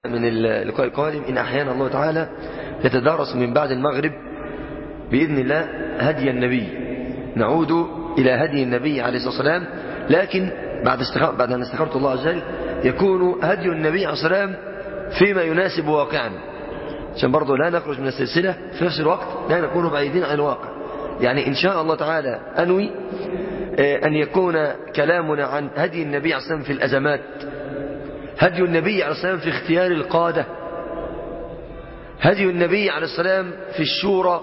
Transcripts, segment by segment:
من اللقاء القادم إن أحيانا الله تعالى يتدارس من بعد المغرب بإذن الله هدي النبي نعود إلى هدي النبي عليه الصلاة والسلام لكن بعد استخار بعد أن استخرت الله عز وجل يكون هدي النبي عليه الصلاة والسلام فيما يناسب واقعا عشان برضه لا نخرج من السلسلة في نفس الوقت لا نكون بعيدين عن الواقع يعني إن شاء الله تعالى أنوي أن يكون كلامنا عن هدي النبي عليه الصلاة والسلام في الأزمات هدي النبي عليه الصلاة والسلام في اختيار القادة هدي النبي عليه السلام في الشورى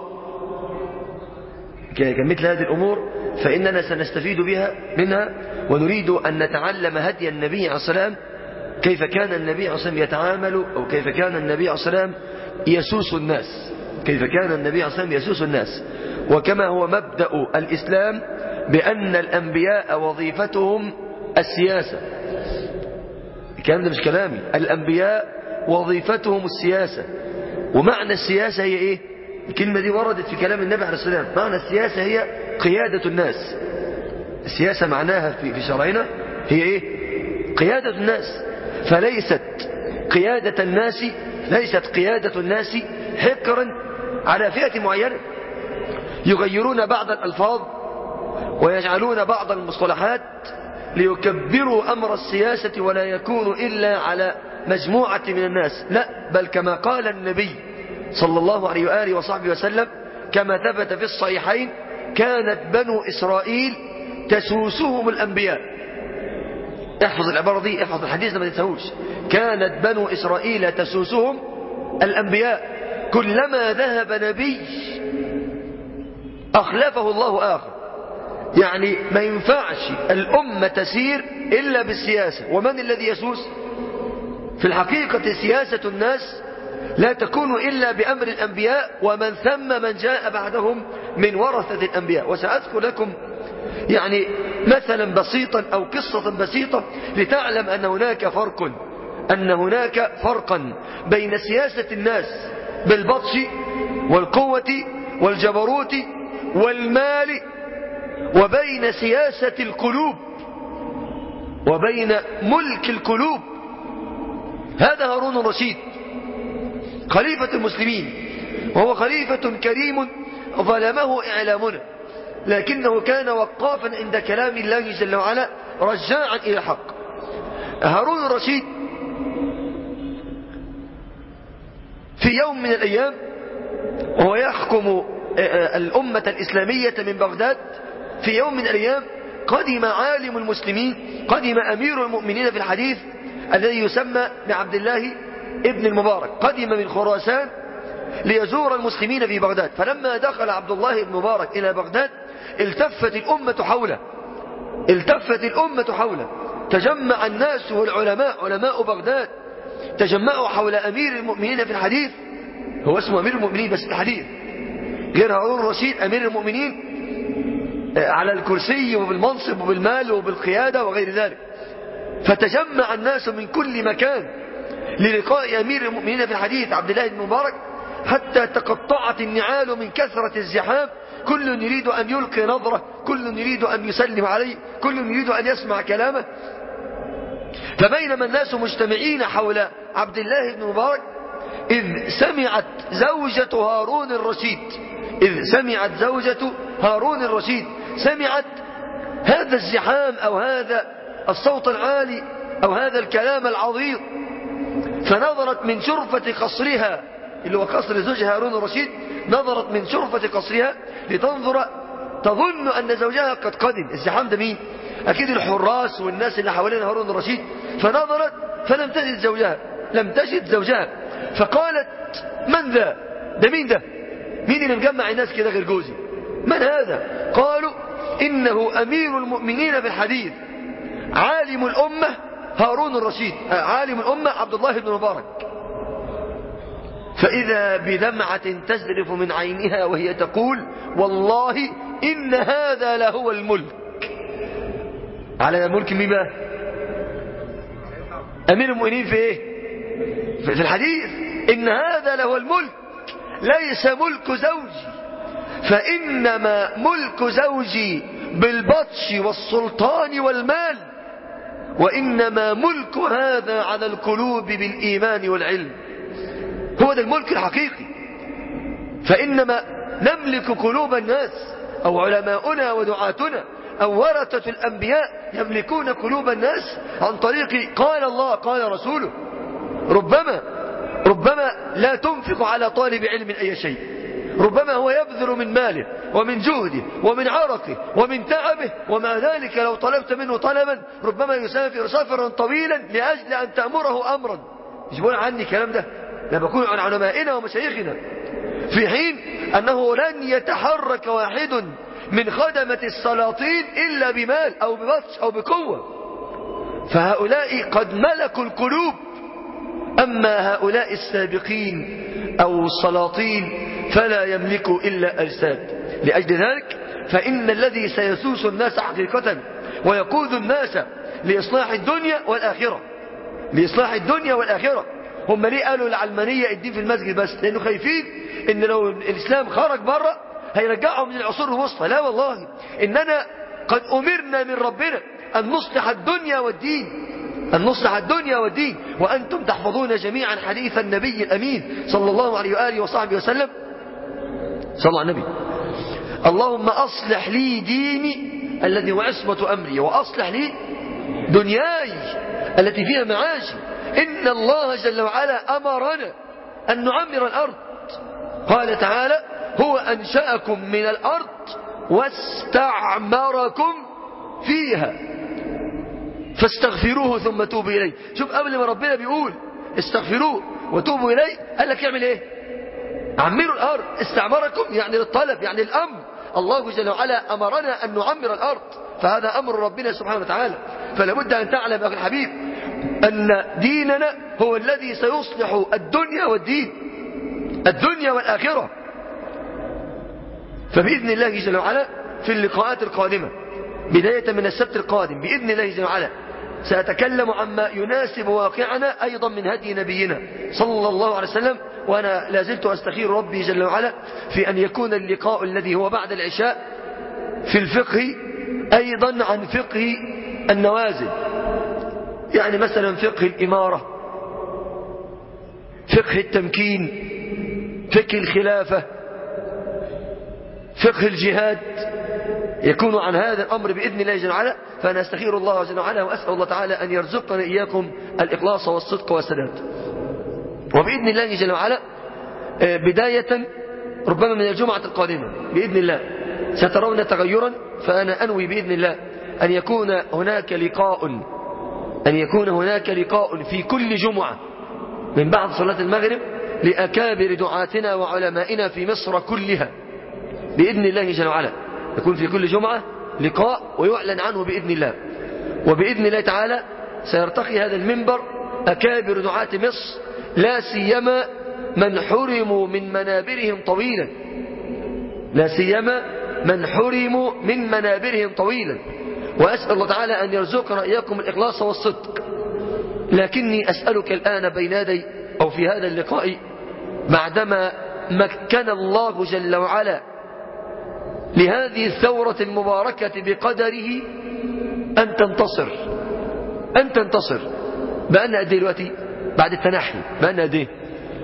كمثل هذه الأمور فإننا سنستفيد بها منها ونريد أن نتعلم هدي النبي عليه السلام كيف كان النبي عليه السلام يتعامل أو كيف كان النبي عليه السلام يسوس الناس كيف كان النبي عليه السلام يسوس الناس وكما هو مبدأ الإسلام بأن الأنبياء وظيفتهم السياسة الكلام ده مش كلامي الأنبياء وظيفتهم السياسة ومعنى السياسة هي إيه الكلمة دي وردت في كلام النبي عليه السلام معنى السياسة هي قيادة الناس السياسة معناها في في شرعنا هي إيه قيادة الناس فليست قيادة الناس ليست قيادة الناس حكرا على فئة معينة يغيرون بعض الألفاظ ويجعلون بعض المصطلحات ليكبروا أمر السياسة ولا يكون إلا على مجموعة من الناس لا بل كما قال النبي صلى الله عليه وآله وصحبه وسلم كما ثبت في الصحيحين كانت بنو إسرائيل تسوسهم الأنبياء احفظ العبارة دي احفظ الحديث ما تنساهوش كانت بنو إسرائيل تسوسهم الأنبياء كلما ذهب نبي أخلفه الله آخر يعني ما ينفعش الأمة تسير إلا بالسياسة ومن الذي يسوس في الحقيقة سياسة الناس لا تكون إلا بأمر الأنبياء ومن ثم من جاء بعدهم من ورثة الأنبياء وسأذكر لكم يعني مثلا بسيطا أو قصة بسيطة لتعلم أن هناك فرق أن هناك فرقا بين سياسة الناس بالبطش والقوة والجبروت والمال وبين سياسة القلوب وبين ملك القلوب هذا هارون الرشيد خليفة المسلمين وهو خليفة كريم ظلمه إعلامنا لكنه كان وقافا عند كلام الله جل وعلا رجاعا إلى الحق هارون الرشيد في يوم من الأيام وهو يحكم الأمة الإسلامية من بغداد في يوم من الأيام قدم عالم المسلمين قدم أمير المؤمنين في الحديث الذي يسمى بعبد الله ابن المبارك قدم من خراسان ليزور المسلمين في بغداد فلما دخل عبد الله بن مبارك إلى بغداد التفت الأمة حوله التفت الأمة حوله تجمع الناس والعلماء علماء بغداد تجمعوا حول أمير المؤمنين في الحديث هو اسمه أمير المؤمنين بس في الحديث غير هارون الرشيد أمير المؤمنين على الكرسي وبالمنصب وبالمال وبالقيادة وغير ذلك فتجمع الناس من كل مكان للقاء أمير المؤمنين في الحديث عبد الله بن مبارك حتى تقطعت النعال من كثرة الزحام كل يريد أن يلقي نظرة كل يريد أن يسلم عليه كل يريد أن يسمع كلامه فبينما الناس مجتمعين حول عبد الله بن مبارك إذ سمعت زوجة هارون الرشيد إذ سمعت زوجة هارون الرشيد سمعت هذا الزحام أو هذا الصوت العالي أو هذا الكلام العظيم فنظرت من شرفة قصرها اللي هو قصر زوجها هارون الرشيد نظرت من شرفة قصرها لتنظر تظن أن زوجها قد قدم الزحام ده مين أكيد الحراس والناس اللي حوالين هارون الرشيد فنظرت فلم تجد زوجها لم تجد زوجها فقالت من ذا ده مين ده مين اللي مجمع الناس كده غير جوزي من هذا قالوا إنه أمير المؤمنين في الحديث عالم الأمة هارون الرشيد عالم الأمة عبد الله بن مبارك فإذا بدمعة تزرف من عينها وهي تقول والله إن هذا لهو الملك على الملك مين بقى أمير المؤمنين في إيه في الحديث إن هذا لهو الملك ليس ملك زوجي فإنما ملك زوجي بالبطش والسلطان والمال وإنما ملك هذا على القلوب بالإيمان والعلم هو ده الملك الحقيقي فإنما نملك قلوب الناس أو علماؤنا ودعاتنا أو ورثة الأنبياء يملكون قلوب الناس عن طريق قال الله قال رسوله ربما ربما لا تنفق على طالب علم أي شيء ربما هو يبذل من ماله ومن جهده ومن عرقه ومن تعبه ومع ذلك لو طلبت منه طلبا ربما يسافر سفرا طويلا لأجل أن تأمره أمرا مش بقول عني الكلام ده لا بقول عن علمائنا ومشايخنا في حين أنه لن يتحرك واحد من خدمة السلاطين إلا بمال أو ببطش أو بقوة فهؤلاء قد ملكوا القلوب أما هؤلاء السابقين أو السلاطين فلا يملكوا إلا أجساد لأجل ذلك فإن الذي سيسوس الناس حقيقة ويقود الناس لإصلاح الدنيا والآخرة لإصلاح الدنيا والآخرة هم ليه قالوا العلمانية الدين في المسجد بس لأنه خايفين إن لو الإسلام خرج بره هيرجعهم من العصور الوسطى لا والله إننا قد أمرنا من ربنا أن نصلح الدنيا والدين أن نصلح الدنيا والدين وأنتم تحفظون جميعا حديث النبي الأمين صلى الله عليه وآله وصحبه وسلم صلى الله على النبي اللهم أصلح لي ديني الذي هو عصمة أمري وأصلح لي دنياي التي فيها معاشي إن الله جل وعلا أمرنا أن نعمر الأرض قال تعالى هو أنشأكم من الأرض واستعمركم فيها فاستغفروه ثم توبوا إليه شوف قبل ما ربنا بيقول استغفروه وتوبوا إليه قال لك يعمل إيه عمروا الأرض استعمركم يعني للطلب يعني الأمر الله جل وعلا أمرنا أن نعمر الأرض فهذا أمر ربنا سبحانه وتعالى فلا بد أن تعلم أخي الحبيب أن ديننا هو الذي سيصلح الدنيا والدين الدنيا والآخرة فبإذن الله جل وعلا في اللقاءات القادمة بداية من السبت القادم بإذن الله جل وعلا سأتكلم عما يناسب واقعنا أيضا من هدي نبينا صلى الله عليه وسلم وأنا لازلت أستخير ربي جل وعلا في أن يكون اللقاء الذي هو بعد العشاء في الفقه أيضا عن فقه النوازل يعني مثلا فقه الإمارة فقه التمكين فقه الخلافة فقه الجهاد يكون عن هذا الأمر بإذن الله جل وعلا فأنا أستخير الله جل وعلا وأسأل الله تعالى أن يرزقنا إياكم الإخلاص والصدق والسداد وبإذن الله جل وعلا بداية ربما من الجمعة القادمة بإذن الله سترون تغيرا فأنا أنوي بإذن الله أن يكون هناك لقاء أن يكون هناك لقاء في كل جمعة من بعد صلاة المغرب لأكابر دعاتنا وعلمائنا في مصر كلها بإذن الله جل وعلا يكون في كل جمعة لقاء ويعلن عنه بإذن الله وبإذن الله تعالى سيرتقي هذا المنبر أكابر دعاة مصر لا سيما من حرموا من منابرهم طويلا لا سيما من حرموا من منابرهم طويلا وأسأل الله تعالى أن يرزقنا إياكم الإخلاص والصدق لكني أسألك الآن بين يدي أو في هذا اللقاء بعدما مكن الله جل وعلا لهذه الثورة المباركة بقدره أن تنتصر أن تنتصر بقالنا قد ايه دلوقتي بعد التنحي بقالنا قد ايه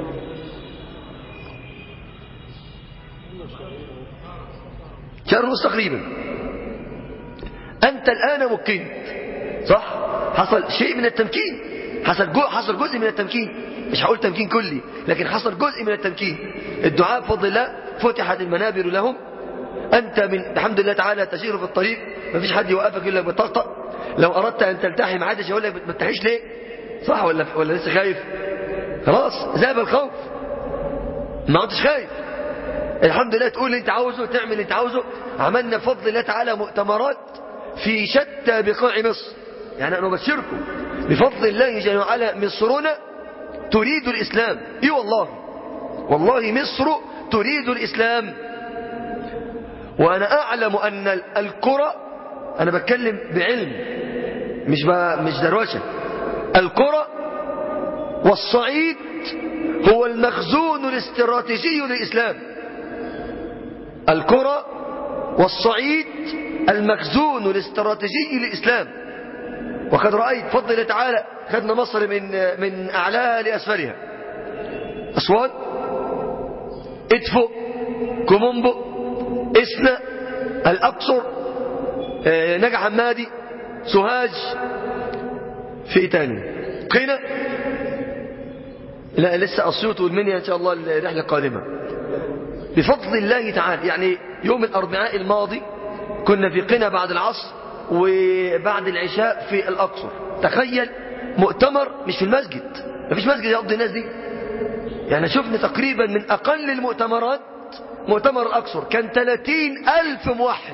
شهر ونص تقريبا أنت الآن مكنت صح حصل شيء من التمكين حصل جو حصل جزء من التمكين مش هقول تمكين كلي لكن حصل جزء من التمكين الدعاء بفضل الله فتحت المنابر لهم أنت من الحمد لله تعالى تسير في الطريق ما فيش حد يوقفك إلا بطقطق لو أردت أن تلتحي ما حدش يقول لك ما تلتحيش ليه صح ولا ولا لسه خايف خلاص ذهب الخوف ما عدتش خايف الحمد لله تقول اللي انت عاوزه تعمل اللي انت عاوزه عملنا بفضل الله تعالى مؤتمرات في شتى بقاع مصر يعني أنا أبشركم بفضل الله جل وعلا مصرنا تريد الإسلام اي والله والله مصر تريد الإسلام وأنا أعلم أن الكرة أنا بتكلم بعلم مش مش دروشة الكرة والصعيد هو المخزون الاستراتيجي للإسلام الكرة والصعيد المخزون الاستراتيجي للإسلام وقد رأيت فضل الله تعالى خدنا مصر من من أعلاها لأسفلها أسوان إدفو كومومبو إسنا الأقصر آه، نجع حمادي سوهاج في إيه تاني قنا لا لسه أسيوط والمنيا إن شاء الله الرحلة القادمة بفضل الله تعالى يعني يوم الأربعاء الماضي كنا في قنا بعد العصر وبعد العشاء في الأقصر تخيل مؤتمر مش في المسجد مفيش مسجد يقضي الناس دي يعني شفنا تقريبا من أقل المؤتمرات مؤتمر الأقصر كان 30 ألف موحد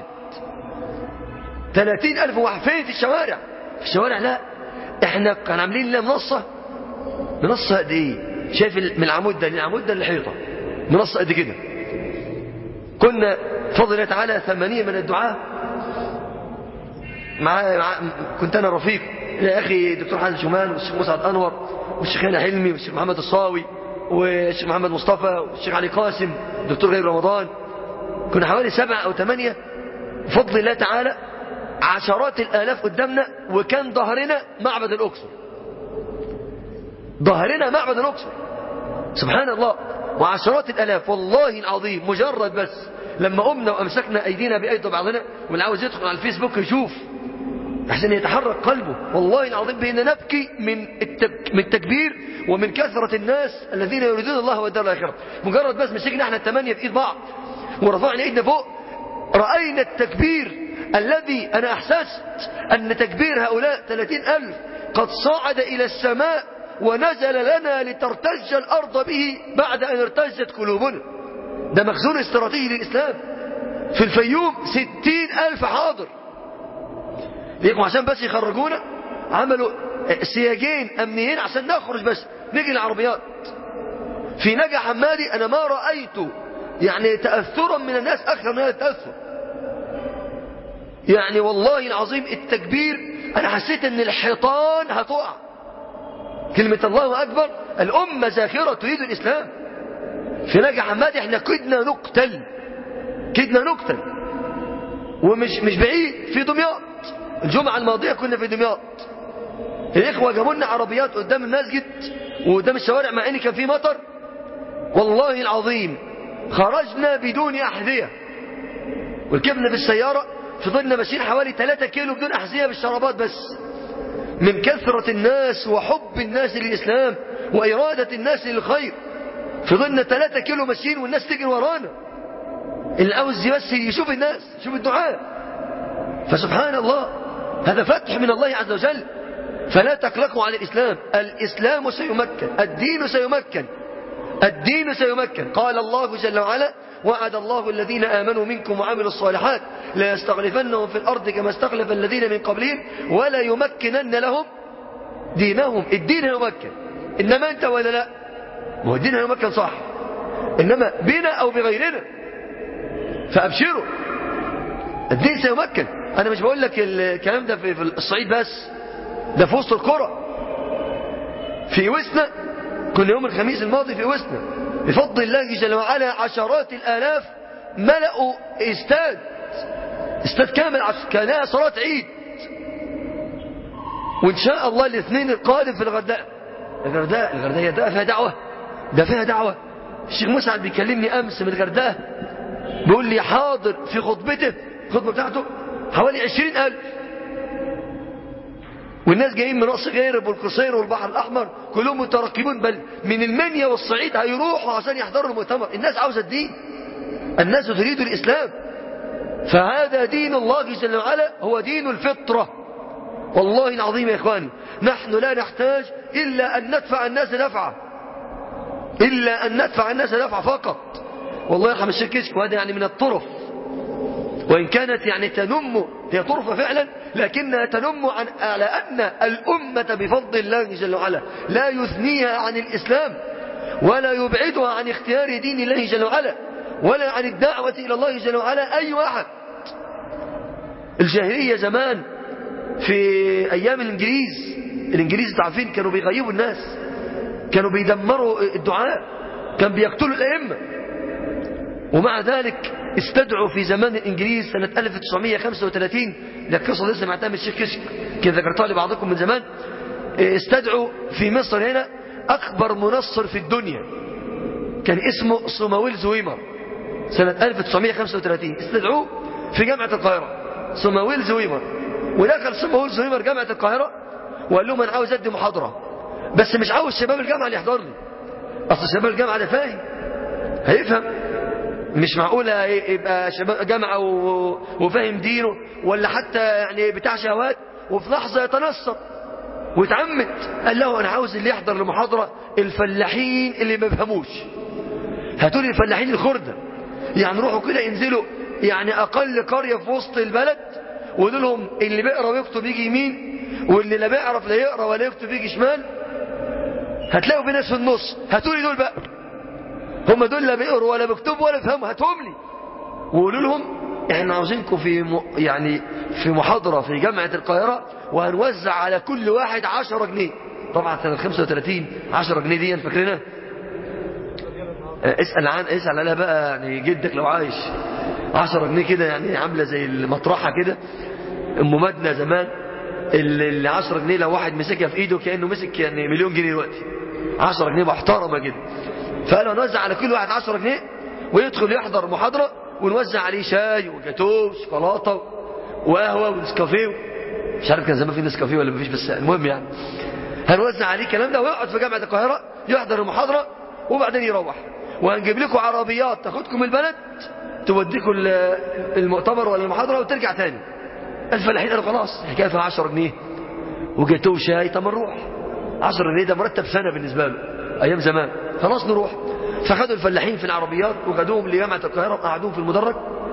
30 ألف موحد فين في الشوارع في الشوارع لا احنا كان عاملين لنا منصة منصة قد ايه شايف من العمود ده للعمود ده للحيطة منصة قد كده كنا بفضل الله تعالى ثمانية من الدعاة مع, مع كنت انا رفيق يا اخي دكتور حسن شمال والشيخ مسعد انور والشيخ هاني حلمي والشيخ محمد الصاوي والشيخ محمد مصطفى والشيخ علي قاسم دكتور غير رمضان كنا حوالي سبعة او ثمانية بفضل الله تعالى عشرات الالاف قدامنا وكان ظهرنا معبد الاقصر ظهرنا معبد الاقصر سبحان الله وعشرات الالاف والله العظيم مجرد بس لما قمنا وامسكنا ايدينا بايدي بعضنا واللي عاوز يدخل على الفيسبوك يشوف عشان يتحرك قلبه والله العظيم بينا نبكي من التك... من التكبير ومن كثرة الناس الذين يريدون الله والدار الآخرة مجرد بس مسكنا احنا الثمانية في ايد بعض ورفعنا ايدنا فوق رأينا التكبير الذي أنا أحسست أن تكبير هؤلاء ثلاثين ألف قد صعد إلى السماء ونزل لنا لترتج الأرض به بعد أن ارتجت قلوبنا ده مخزون استراتيجي للإسلام في الفيوم ستين ألف حاضر ليكم عشان بس يخرجونا عملوا سياجين أمنيين عشان نخرج بس نجي العربيات في نجا حمادي أنا ما رأيت يعني تأثرا من الناس أكثر من هذا التأثر يعني والله العظيم التكبير أنا حسيت أن الحيطان هتقع كلمة الله أكبر الأمة زاخرة تريد الإسلام في نجا حمادي احنا كدنا نقتل كدنا نقتل ومش مش بعيد في دمياط الجمعة الماضية كنا في دمياط الإخوة جابوا لنا عربيات قدام المسجد وقدام الشوارع مع إن كان في مطر والله العظيم خرجنا بدون أحذية وركبنا بالسيارة فضلنا ماشيين حوالي 3 كيلو بدون أحذية بالشرابات بس من كثرة الناس وحب الناس للإسلام وإرادة الناس للخير فضلنا 3 كيلو ماشيين والناس تجري ورانا اللي عاوز بس يشوف الناس يشوف الدعاء فسبحان الله هذا فتح من الله عز وجل فلا تقلقوا على الإسلام الإسلام سيمكن الدين سيمكن الدين سيمكن قال الله جل وعلا وعد الله الذين آمنوا منكم وعملوا الصالحات لا يستخلفنهم في الأرض كما استخلف الذين من قبلهم ولا يمكنن لهم دينهم الدين هيمكن إنما أنت ولا لا ما هو الدين هيمكن صح إنما بنا أو بغيرنا فأبشروا الدين سيمكن أنا مش بقول لك الكلام ده في الصعيد بس ده في وسط القرى في وسنا كنا يوم الخميس الماضي في وسنا بفضل الله جل وعلا عشرات الآلاف ملأوا استاد استاد كامل كان صلاة عيد وإن شاء الله الاثنين القادم في الغرداء الغرداء الغرداء ده فيها دعوة ده فيها دعوة الشيخ مسعد بيكلمني أمس من الغرداء بيقول لي حاضر في خطبته الخطبة بتاعته حوالي عشرين ألف والناس جايين من رأس غيرب والقصير والبحر الأحمر كلهم مترقبون بل من المنيا والصعيد هيروحوا عشان يحضروا المؤتمر الناس عاوزة الدين الناس تريد الإسلام فهذا دين الله جل وعلا هو دين الفطرة والله العظيم يا إخواني نحن لا نحتاج إلا أن ندفع الناس دفعة إلا أن ندفع الناس دفعة فقط والله يرحم الشيخ كشك وهذا يعني من الطرف وإن كانت يعني تنم هي طرفة فعلا لكنها تنم عن على أن الأمة بفضل الله جل وعلا لا يثنيها عن الإسلام ولا يبعدها عن اختيار دين الله جل وعلا ولا عن الدعوة إلى الله جل وعلا أي واحد الجاهلية زمان في أيام الإنجليز الإنجليز تعرفين كانوا بيغيبوا الناس كانوا بيدمروا الدعاء كان بيقتلوا الأئمة ومع ذلك استدعوا في زمان الإنجليز سنة 1935 القصة دي سمعتها من الشيخ كشك كده ذكرتها لبعضكم من زمان استدعوا في مصر هنا أكبر منصر في الدنيا كان اسمه صمويل زويمر سنة 1935 استدعوه في جامعة القاهرة صمويل زويمر ودخل صمويل زويمر جامعة القاهرة وقال لهم أنا عاوز أدي محاضرة بس مش عاوز شباب الجامعة اللي يحضر لي أصل شباب الجامعة ده فاهم هيفهم مش معقولة يبقى شباب جامعة وفاهم دينه ولا حتى يعني بتاع شهوات وفي لحظة يتنصر ويتعمد قال له أنا عاوز اللي يحضر المحاضرة الفلاحين اللي ما بيفهموش هاتوا لي الفلاحين الخردة يعني روحوا كده ينزلوا يعني أقل قرية في وسط البلد وقولوا لهم اللي بيقرا ويكتب يجي يمين واللي لا بيعرف لا يقرا ولا يكتب يجي شمال هتلاقوا في ناس في النص هاتوا لي دول بقى هم دول لا بيقروا ولا بيكتبوا ولا بيفهموا هاتهم لي وقولوا لهم احنا عاوزينكم في م... يعني في محاضرة في جامعة القاهرة وهنوزع على كل واحد 10 جنيه طبعا سنة 35 10 جنيه دي فاكرينها اسأل عن اسأل عليها بقى يعني جدك لو عايش 10 جنيه كده يعني عاملة زي المطرحة كده ام مدنة زمان ال 10 جنيه لو واحد مسكها في ايده كأنه مسك يعني مليون جنيه دلوقتي 10 جنيه محترمة جدا فقالوا نوزع على كل واحد 10 جنيه ويدخل يحضر محاضرة ونوزع عليه شاي وجاتوه وشوكولاته وقهوة ونسكافيه مش عارف كان زمان في نسكافيه ولا مفيش بس المهم يعني هنوزع عليه الكلام ده ويقعد في جامعة القاهرة يحضر المحاضرة وبعدين يروح وهنجيب لكم عربيات تاخدكم البلد توديكم المؤتمر ولا المحاضرة وترجع تاني الفلاحين قالوا خلاص حكاية فيها 10 جنيه وجاتوه شاي طب نروح 10 جنيه ده مرتب سنة بالنسبة له أيام زمان خلاص نروح فخدوا الفلاحين في العربيات وخدوهم لجامعة القاهرة وقعدوهم في المدرج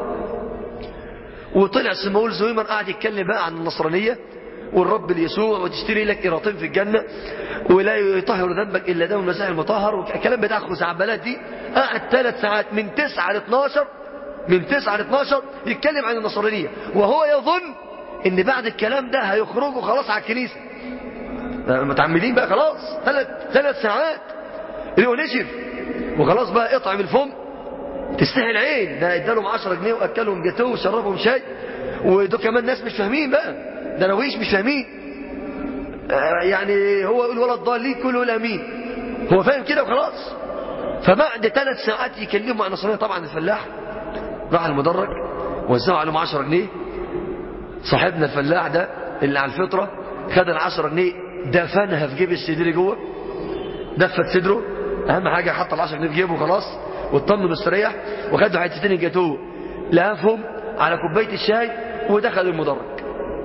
وطلع سمول زويمر قاعد يتكلم بقى عن النصرانية والرب ليسوع وتشتري لك قراطين في الجنة ولا يطهر ذنبك إلا دم المسيح المطهر والكلام بتاع خزعبلات دي قاعد ثلاث ساعات من 9 ل 12 من 9 ل 12 يتكلم عن النصرانية وهو يظن ان بعد الكلام ده هيخرجوا خلاص على الكنيسة متعمدين بقى خلاص ثلاث ثلاث ساعات اللي نشف وخلاص بقى اطعم الفم تستاهل عين ده ادالهم 10 جنيه واكلهم جاتوه وشربهم شاي ودول كمان ناس مش فاهمين بقى ده لويش مش فاهمين آه يعني هو يقول ولا الضالين كله يقول امين هو فاهم كده وخلاص فبعد ثلاث ساعات يكلموا عن النصرانيه طبعا الفلاح راح المدرج وزعوا عليهم 10 جنيه صاحبنا الفلاح ده اللي على الفطره خد ال 10 جنيه دفنها في جيب السدير جوه دفت صدره اهم حاجه حط ال 10 جنيه في جيبه خلاص واطمن مستريح وخدوا حتتين الجاتوه لافهم على كوبايه الشاي ودخل المدرج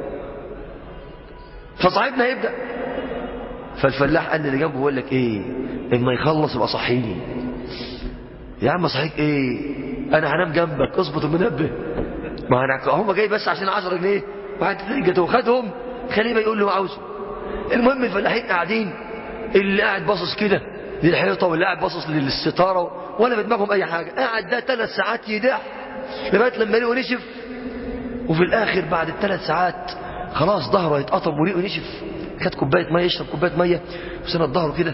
فصاحبنا هيبدا فالفلاح قال اللي جنبه بيقول لك ايه اما يخلص يبقى صحيني يا عم صحيك ايه انا هنام جنبك اظبط المنبه ما انا هم جاي بس عشان 10 جنيه وحتتين الجاتوه خدهم خليه ما يقول له عاوزه المهم الفلاحين قاعدين اللي قاعد باصص كده للحيطه واللي قاعد باصص للستاره ولا في دماغهم اي حاجه قاعد ده ثلاث ساعات يدح لغايه لما ريقه نشف وفي الاخر بعد الثلاث ساعات خلاص ظهره هيتقطم وريقه نشف خد كوبايه ميه يشرب كوبايه ميه وسند ظهره كده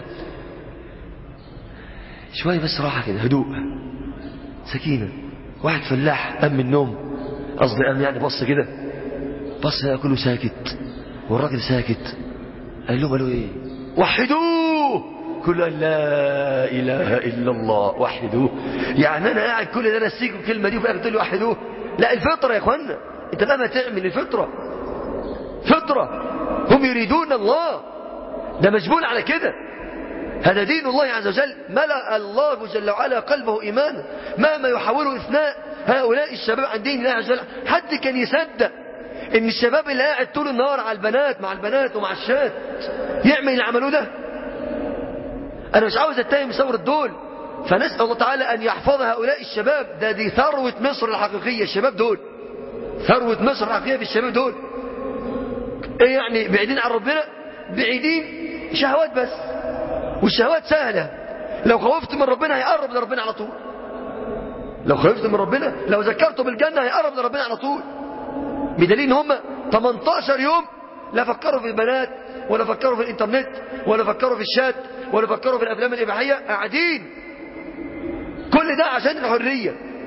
شويه بس راحه كده هدوء سكينه واحد فلاح قام من النوم قصدي قام يعني بص كده بص كله ساكت والراجل ساكت قال لهم قالوا ايه وحدوه كل لا اله الا الله وحدوه يعني انا قاعد كل ده نسيكم الكلمه دي وفي الاخر تقول لي وحدوه لا الفطره يا اخوانا انت مهما تعمل الفطره فطره هم يريدون الله ده مجبول على كده هذا دين الله عز وجل ملأ الله جل وعلا قلبه إيمانا مهما يحاولوا إثناء هؤلاء الشباب عن دين الله عز وجل حد كان يصدق ان الشباب اللي قاعد طول النهار على البنات مع البنات ومع الشات يعمل اللي عملوه ده انا مش عاوز اتهم ثورة دول فنسأل الله تعالى ان يحفظ هؤلاء الشباب ده دي ثروة مصر الحقيقية الشباب دول ثروة مصر الحقيقية في الشباب دول ايه يعني بعيدين عن ربنا بعيدين شهوات بس والشهوات سهلة لو خوفت من ربنا هيقرب لربنا على طول لو خفت من ربنا لو ذكرته بالجنة هيقرب لربنا على طول بدليل ان هم 18 يوم لا فكروا في البنات ولا فكروا في الانترنت ولا فكروا في الشات ولا فكروا في الافلام الاباحيه قاعدين كل ده عشان الحريه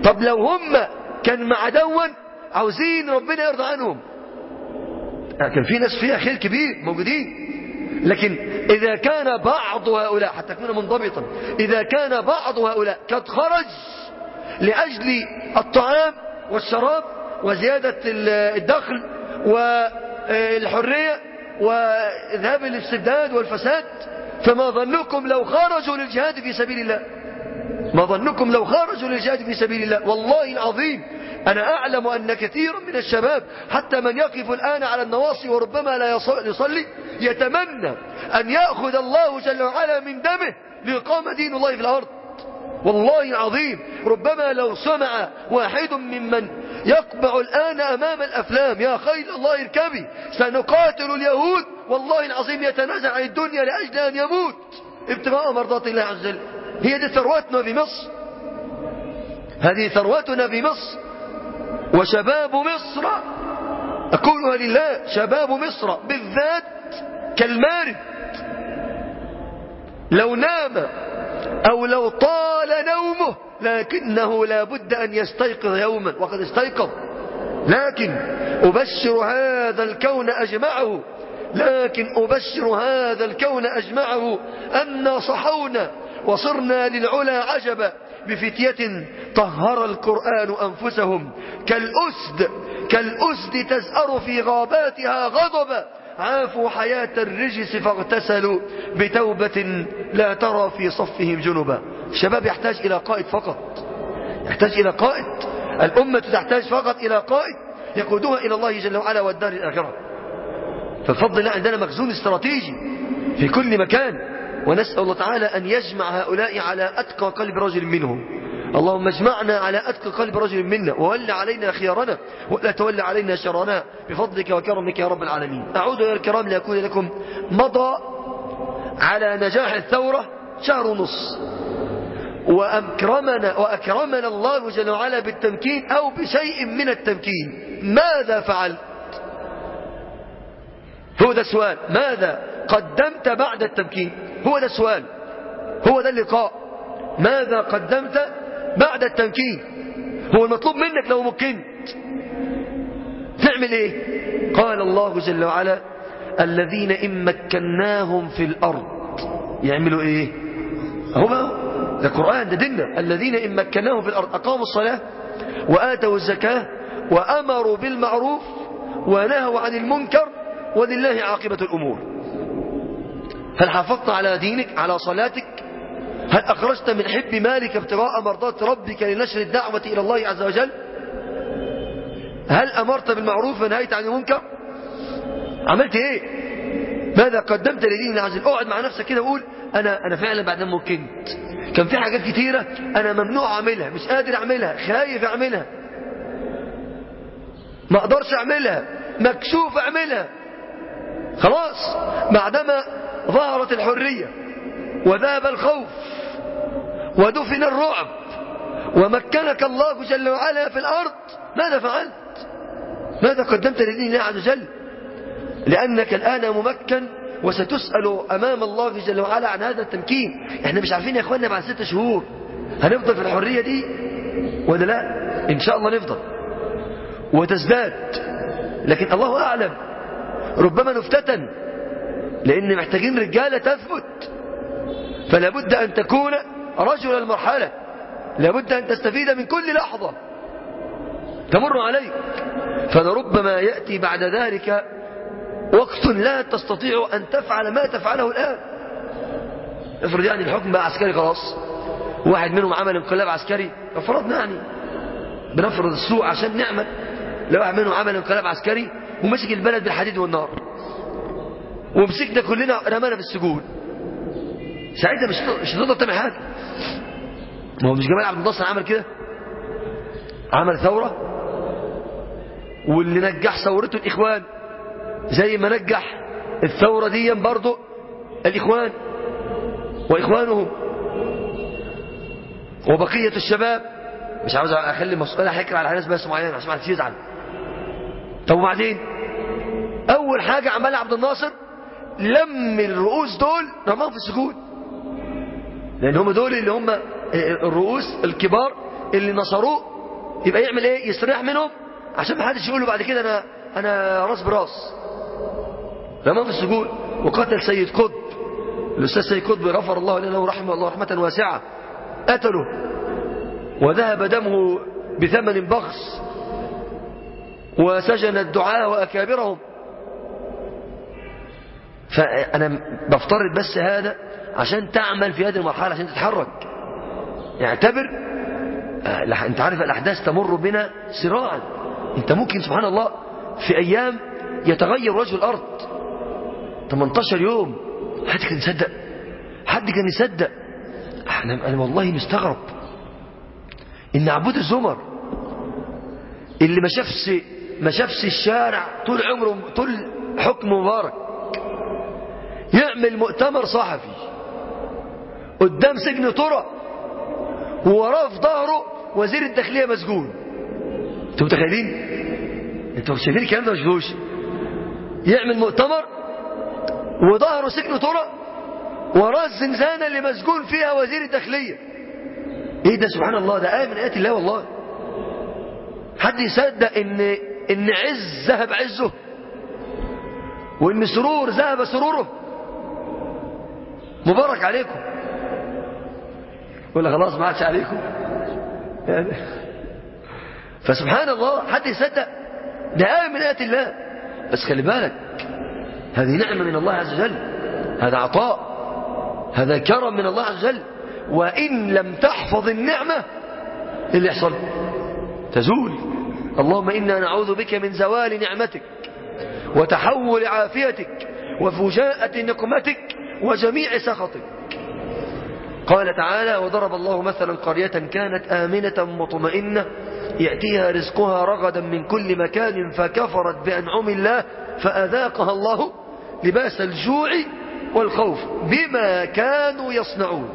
طب لو هم كان مع دون عاوزين ربنا يرضى عنهم كان في ناس فيها خير كبير موجودين لكن إذا كان بعض هؤلاء حتى يكون منضبطا إذا كان بعض هؤلاء قد خرج لأجل الطعام والشراب وزيادة الدخل والحرية وذهاب الاستبداد والفساد فما ظنكم لو خرجوا للجهاد في سبيل الله ما ظنكم لو خرجوا للجهاد في سبيل الله والله العظيم أنا أعلم أن كثيرا من الشباب حتى من يقف الآن على النواصي وربما لا يصلي يتمنى أن يأخذ الله جل وعلا من دمه ليقام دين الله في الأرض والله العظيم ربما لو سمع واحد ممن يقبع الآن أمام الأفلام يا خيل الله اركبي سنقاتل اليهود والله العظيم يتنازع عن الدنيا لأجل أن يموت ابتغاء مرضات الله عز وجل هي دي ثروتنا في مصر هذه ثروتنا في مصر وشباب مصر أقولها لله شباب مصر بالذات كالمارد لو نام أو لو طال نومه لكنه لا بد أن يستيقظ يوما وقد استيقظ لكن أبشر هذا الكون أجمعه لكن أبشر هذا الكون أجمعه أن صحونا وصرنا للعلا عجبا بفتية طهر القرآن أنفسهم كالأسد كالأسد تزأر في غاباتها غضبا عافوا حياة الرجس فاغتسلوا بتوبة لا ترى في صفهم جنبا الشباب يحتاج إلى قائد فقط يحتاج إلى قائد الأمة تحتاج فقط إلى قائد يقودها إلى الله جل وعلا والدار الآخرة فالفضل الله عندنا مخزون استراتيجي في كل مكان ونسأل الله تعالى أن يجمع هؤلاء على أتقى قلب رجل منهم اللهم اجمعنا على أتقى قلب رجل منا وول علينا خيارنا ولا تول علينا شرنا بفضلك وكرمك يا رب العالمين أعود يا الكرام لأكون لكم مضى على نجاح الثورة شهر ونص وأكرمنا, وأكرمنا الله جل وعلا بالتمكين أو بشيء من التمكين ماذا فعلت هو ده السؤال ماذا قدمت بعد التمكين هو ده السؤال هو ده اللقاء ماذا قدمت بعد التمكين هو المطلوب منك لو مكنت تعمل ايه قال الله جل وعلا الذين إن مكناهم في الأرض يعملوا ايه هو ده قرآن ده ديننا الذين إن مكناهم في الأرض أقاموا الصلاة وآتوا الزكاة وأمروا بالمعروف ونهوا عن المنكر ولله عاقبة الأمور هل حافظت على دينك على صلاتك هل أخرجت من حب مالك ابتغاء مرضات ربك لنشر الدعوة إلى الله عز وجل هل أمرت بالمعروف ونهيت عن المنكر عملت ايه ماذا قدمت لدين الله عز وجل اقعد مع نفسك كده وقول انا انا فعلا بعد ما مكنت كان في حاجات كتيرة انا ممنوع اعملها مش قادر اعملها خايف اعملها ما اقدرش اعملها مكشوف اعملها خلاص بعدما ظهرت الحرية وذاب الخوف ودفن الرعب ومكنك الله جل وعلا في الأرض ماذا فعلت ماذا قدمت لدين الله عز وجل لأنك الآن ممكن وستسأل أمام الله جل وعلا عن هذا التمكين احنا مش عارفين يا اخوانا بعد ست شهور هنفضل في الحرية دي ولا لا ان شاء الله نفضل وتزداد لكن الله أعلم ربما نفتتن لأن محتاجين رجالة تثبت فلا بد أن تكون رجل المرحلة لابد أن تستفيد من كل لحظة تمر عليك فلربما يأتي بعد ذلك وقت لا تستطيع أن تفعل ما تفعله الآن افرض يعني الحكم بقى عسكري خلاص واحد منهم عمل انقلاب عسكري افرضنا يعني بنفرض السوء عشان نعمل لو واحد منهم عمل انقلاب عسكري ومسك البلد بالحديد والنار ومسكنا كلنا رمانا في السجون ساعتها مش مش هتقدر تعمل حاجه ما هو مش جمال عبد الناصر عمل كده عمل ثوره واللي نجح ثورته الاخوان زي ما نجح الثوره دي برضه الاخوان واخوانهم وبقيه الشباب مش عاوز اخلي مسؤولة حكر على ناس بس معينه عشان ما حدش يزعل طب وبعدين اول حاجه عملها عبد الناصر لم الرؤوس دول رماهم في السجون لان هم دول اللي هم الرؤوس الكبار اللي نصروه يبقى يعمل ايه يستريح منهم عشان ما حدش يقول له بعد كده انا انا راس براس رماه في السجون وقتل سيد قطب الاستاذ سيد قطب غفر الله له رحمه الله رحمه واسعه قتله وذهب دمه بثمن بخس وسجن الدعاء واكابرهم فانا بفترض بس هذا عشان تعمل في هذه المرحله عشان تتحرك اعتبر يعني انت عارف الاحداث تمر بنا سراعا انت ممكن سبحان الله في ايام يتغير وجه الارض 18 يوم حد كان يصدق حد كان يصدق انا انا والله مستغرب ان عبود الزمر اللي ما شافش ما شافش الشارع طول عمره طول حكم مبارك يعمل مؤتمر صحفي قدام سجن طرق ووراه في ظهره وزير الداخليه مسجون انتوا متخيلين انتوا شايفين الكلام ده مش شفتوش يعمل مؤتمر وظهره سجن طرق وراه الزنزانه اللي مسجون فيها وزير الداخليه ايه ده سبحان الله ده ايه من ايات الله والله حد يصدق ان ان عز ذهب عزه وان سرور ذهب سروره مبارك عليكم ولا خلاص ما عادش عليكم يعني فسبحان الله حد يصدق ده آية من آيات الله بس خلي بالك هذه نعمة من الله عز وجل هذا عطاء هذا كرم من الله عز وجل وإن لم تحفظ النعمة إيه اللي يحصل تزول اللهم إنا نعوذ بك من زوال نعمتك وتحول عافيتك وفجاءة نقمتك وجميع سخطك قال تعالى وضرب الله مثلا قرية كانت آمنة مطمئنة يأتيها رزقها رغدا من كل مكان فكفرت بأنعم الله فأذاقها الله لباس الجوع والخوف بما كانوا يصنعون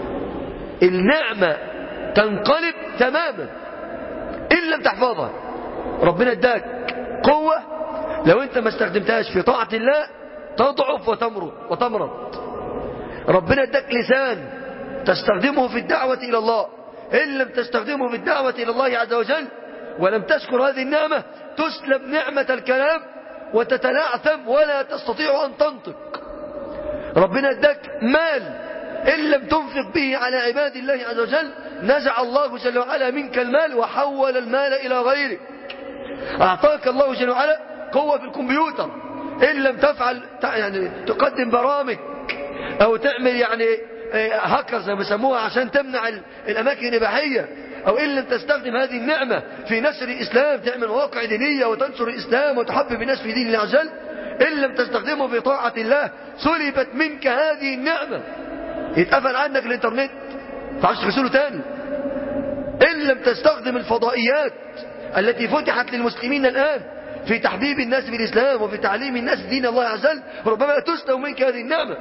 النعمة تنقلب تماما إن لم تحفظها ربنا اداك قوة لو انت ما استخدمتهاش في طاعة الله تضعف وتمرض وتمرض ربنا اداك لسان تستخدمه في الدعوة إلى الله إن لم تستخدمه في الدعوة إلى الله عز وجل ولم تشكر هذه النعمة تسلب نعمة الكلام وتتلعثم ولا تستطيع أن تنطق ربنا اداك مال إن لم تنفق به على عباد الله عز وجل نزع الله جل وعلا منك المال وحول المال إلى غيرك أعطاك الله جل وعلا قوة في الكمبيوتر إن لم تفعل يعني تقدم برامج أو تعمل يعني هاكر زي ما بيسموها عشان تمنع الأماكن الإباحية أو إن لم تستخدم هذه النعمة في نشر الإسلام تعمل مواقع دينية وتنشر الإسلام وتحبب الناس في دين الله عز وجل إن لم تستخدمه في طاعة الله سلبت منك هذه النعمة يتقفل عنك الإنترنت تعرفش تغسله تاني إن لم تستخدم الفضائيات التي فتحت للمسلمين الآن في تحبيب الناس بالإسلام وفي تعليم الناس دين الله عز وجل ربما تسلب منك هذه النعمة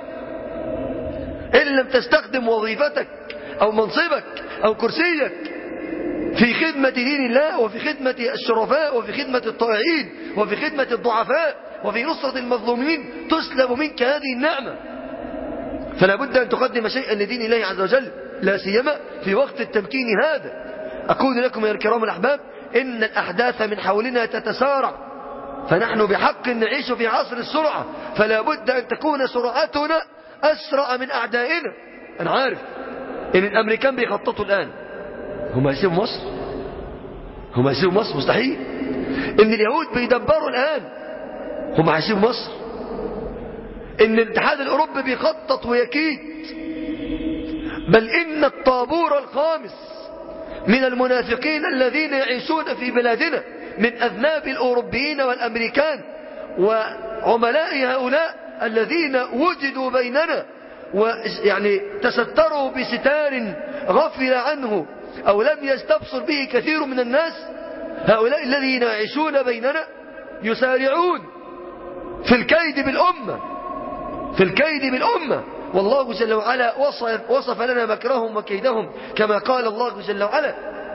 إن لم تستخدم وظيفتك أو منصبك أو كرسيك في خدمة دين الله وفي خدمة الشرفاء وفي خدمة الطائعين وفي خدمة الضعفاء وفي نصرة المظلومين تسلب منك هذه النعمة فلا بد أن تقدم شيئا لدين الله عز وجل لا سيما في وقت التمكين هذا أقول لكم يا الكرام الأحباب إن الأحداث من حولنا تتسارع فنحن بحق نعيش في عصر السرعة فلا بد أن تكون سرعتنا أسرع من أعدائنا أنا عارف إن الأمريكان بيخططوا الآن هم هيسيبوا مصر هم هيسيبوا مصر مستحيل إن اليهود بيدبروا الآن هم هيسيبوا مصر إن الاتحاد الأوروبي بيخطط ويكيد بل إن الطابور الخامس من المنافقين الذين يعيشون في بلادنا من أذناب الأوروبيين والأمريكان وعملاء هؤلاء الذين وجدوا بيننا ويعني تستروا بستار غفل عنه أو لم يستبصر به كثير من الناس هؤلاء الذين يعيشون بيننا يسارعون في الكيد بالأمة في الكيد بالأمة والله جل وعلا وصف, وصف لنا مكرهم وكيدهم كما قال الله جل وعلا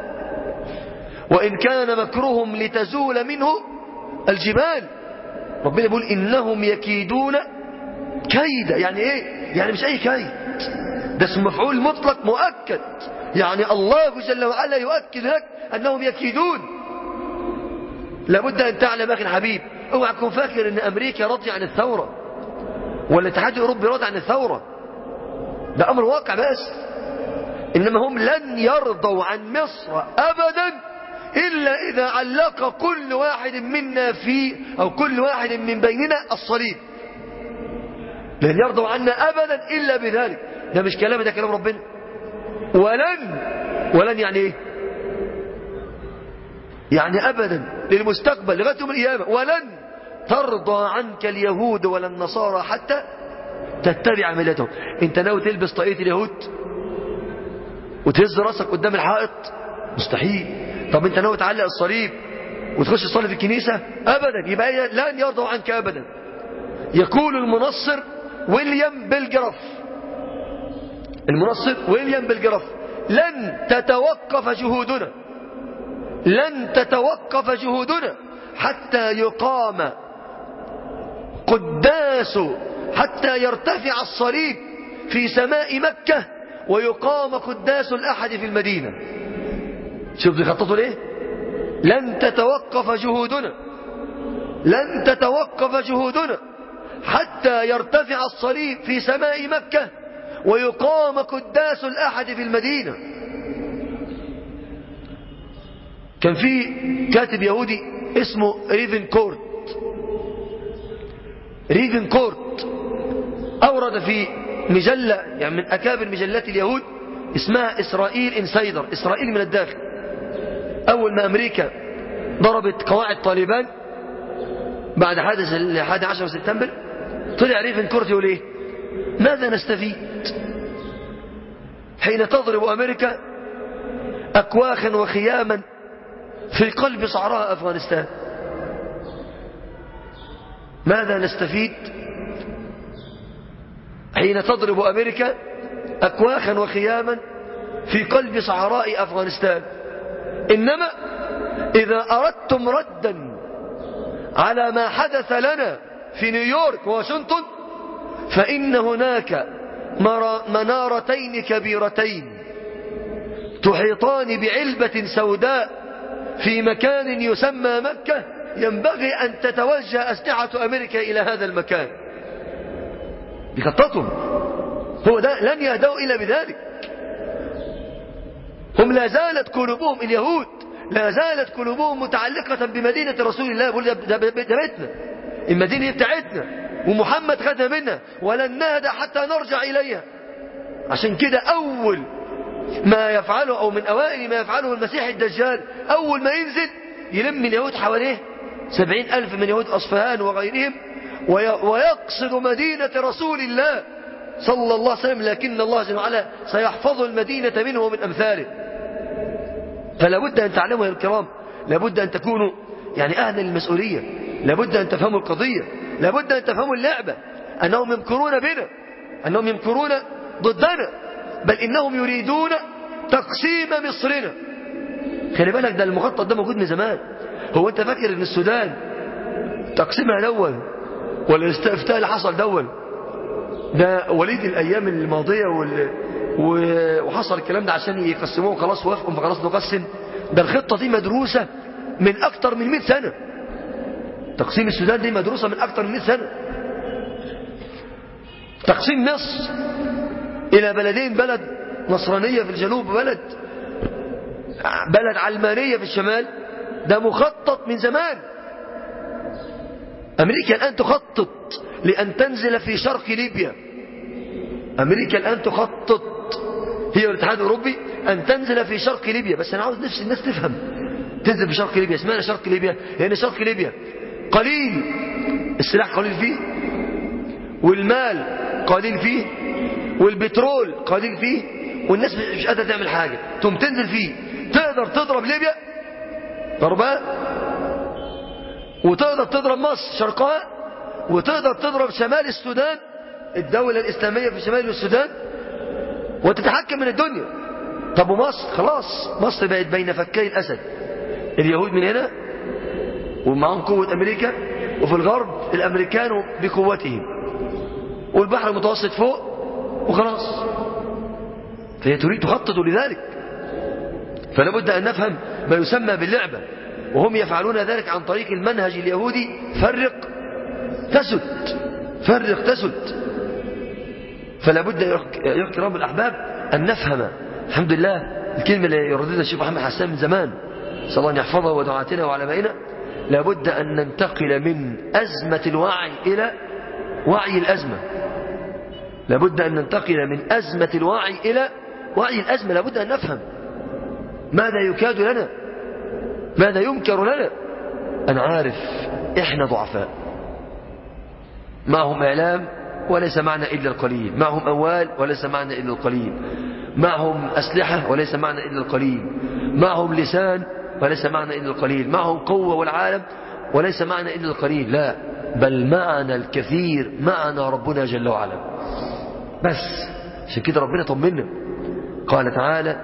وإن كان مكرهم لتزول منه الجبال ربنا يقول إنهم يكيدون كيدا يعني إيه يعني مش أي كيد ده اسم مفعول مطلق مؤكد يعني الله جل وعلا يؤكد لك أنهم يكيدون لابد أن تعلم أخي الحبيب اوعى تكون فاكر أن أمريكا راضية عن الثورة ولا الاتحاد الأوروبي راضي عن الثورة ده أمر واقع بس إنما هم لن يرضوا عن مصر أبدا إلا إذا علق كل واحد منا في أو كل واحد من بيننا الصليب لن يرضوا عنا أبدا إلا بذلك ده مش كلام ده كلام ربنا ولن ولن يعني ايه يعني أبدا للمستقبل لغاية يوم القيامة ولن ترضى عنك اليهود ولا النصارى حتى تتبع ملتهم انت ناوي تلبس طاقية اليهود وتهز راسك قدام الحائط مستحيل طب انت ناوي تعلق الصليب وتخش تصلي في الكنيسة ابدا يبقى لن يرضوا عنك ابدا يقول المنصر ويليام بلجرف المنصر ويليام بلجرف لن تتوقف جهودنا لن تتوقف جهودنا حتى يقام قداس حتى يرتفع الصليب في سماء مكة ويقام قداس الأحد في المدينة شوف بيخططوا ليه لن تتوقف جهودنا لن تتوقف جهودنا حتى يرتفع الصليب في سماء مكة ويقام قداس الأحد في المدينة كان في كاتب يهودي اسمه ريفن كورت ريفن كورت أورد في مجلة يعني من أكابر مجلات اليهود اسمها إسرائيل إنسايدر إسرائيل من الداخل أول ما أمريكا ضربت قواعد طالبان بعد حادث الحادي عشر سبتمبر طلع ريفن كورت يقول إيه ماذا نستفيد حين تضرب أمريكا أكواخا وخياما في قلب صحراء أفغانستان ماذا نستفيد حين تضرب أمريكا أكواخا وخياما في قلب صحراء أفغانستان إنما إذا أردتم ردا على ما حدث لنا في نيويورك وواشنطن فإن هناك منارتين كبيرتين تحيطان بعلبة سوداء في مكان يسمى مكة ينبغي أن تتوجه أسلحة أمريكا إلى هذا المكان بخطتهم هو ده لن يهدوا إلا بذلك هم لا زالت قلوبهم اليهود لا زالت قلوبهم متعلقة بمدينة رسول الله بقول ده بيتنا المدينة بتاعتنا ومحمد خدها منا ولن نهدى حتى نرجع إليها عشان كده أول ما يفعله أو من أوائل ما يفعله المسيح الدجال أول ما ينزل يلم اليهود حواليه سبعين ألف من يهود أصفهان وغيرهم ويقصد مدينة رسول الله صلى الله عليه وسلم لكن الله جل وعلا سيحفظ المدينة منه ومن أمثاله فلا بد أن تعلموا يا الكرام لابد أن تكونوا يعني أهلا للمسؤولية لابد أن تفهموا القضية لابد أن تفهموا اللعبة أنهم يمكرون بنا أنهم يمكرون ضدنا بل إنهم يريدون تقسيم مصرنا خلي بالك ده المخطط ده موجود من زمان هو أنت فاكر أن السودان تقسيمها دول ولا الاستفتاء اللي حصل دول ده وليد الأيام الماضية وال... وحصل الكلام ده عشان يقسموه وخلاص وافقوا فخلاص نقسم ده الخطة دي مدروسة من أكتر من 100 سنة تقسيم السودان دي مدروسة من أكتر من 100 سنة تقسيم مصر إلى بلدين بلد نصرانية في الجنوب وبلد بلد علمانية في الشمال ده مخطط من زمان أمريكا الآن تخطط لأن تنزل في شرق ليبيا أمريكا الآن تخطط هي والاتحاد الأوروبي أن تنزل في شرق ليبيا بس أنا عاوز نفس الناس تفهم تنزل في شرق ليبيا اسمها شرق ليبيا لأن شرق ليبيا قليل السلاح قليل فيه والمال قليل فيه والبترول قليل فيه والناس مش قادرة تعمل حاجة تقوم تنزل فيه تقدر تضرب ليبيا ضرباء وتقدر تضرب مصر شرقاء وتقدر تضرب شمال السودان الدولة الإسلامية في شمال السودان وتتحكم من الدنيا طب ومصر خلاص مصر بقت بين فكي الأسد اليهود من هنا ومعهم قوة أمريكا وفي الغرب الأمريكان بقوتهم والبحر المتوسط فوق وخلاص فهي تريد تخطط لذلك فلا بد أن نفهم ما يسمى باللعبة وهم يفعلون ذلك عن طريق المنهج اليهودي فرق تسد فرق تسد فلا بد يا كرام الأحباب أن نفهم الحمد لله الكلمة اللي يرددها الشيخ محمد حسان من زمان صلى الله أن يحفظها ودعاتنا وعلمائنا لابد أن ننتقل من أزمة الوعي إلى وعي الأزمة لابد أن ننتقل من أزمة الوعي إلى وعي الأزمة لابد أن نفهم ماذا يكاد لنا ماذا ينكر لنا أنا عارف إحنا ضعفاء معهم إعلام وليس معنا إلا القليل معهم أموال وليس معنا إلا القليل معهم أسلحة وليس معنا إلا القليل معهم لسان وليس معنا إلا القليل معهم قوة والعالم وليس معنا إلا القليل لا بل معنا الكثير معنا ربنا جل وعلا بس عشان كده ربنا طمنا قال تعالى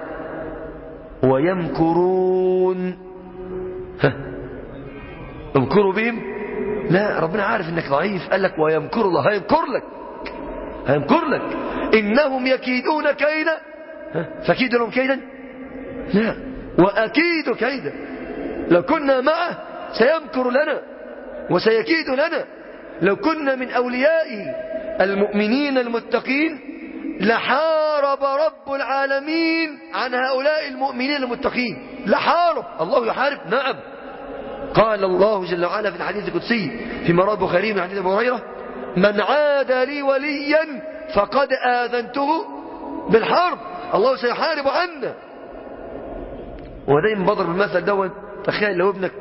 ويمكرون ها امكروا بهم لا ربنا عارف انك ضعيف قال لك ويمكر الله هيمكر لك هيمكر لك انهم يكيدون كيدا فكيد لهم كيدا لا واكيد كيدا لو كنا معه سيمكر لنا وسيكيد لنا لو كنا من اولياء المؤمنين المتقين لحارب رب العالمين عن هؤلاء المؤمنين المتقين لحارب الله يحارب نعم قال الله جل وعلا في الحديث القدسي في مراد بخاري من حديث ابو هريره من عاد لي وليا فقد آذنته بالحرب الله سيحارب عنا ودايما بضرب المثل دون تخيل لو ابنك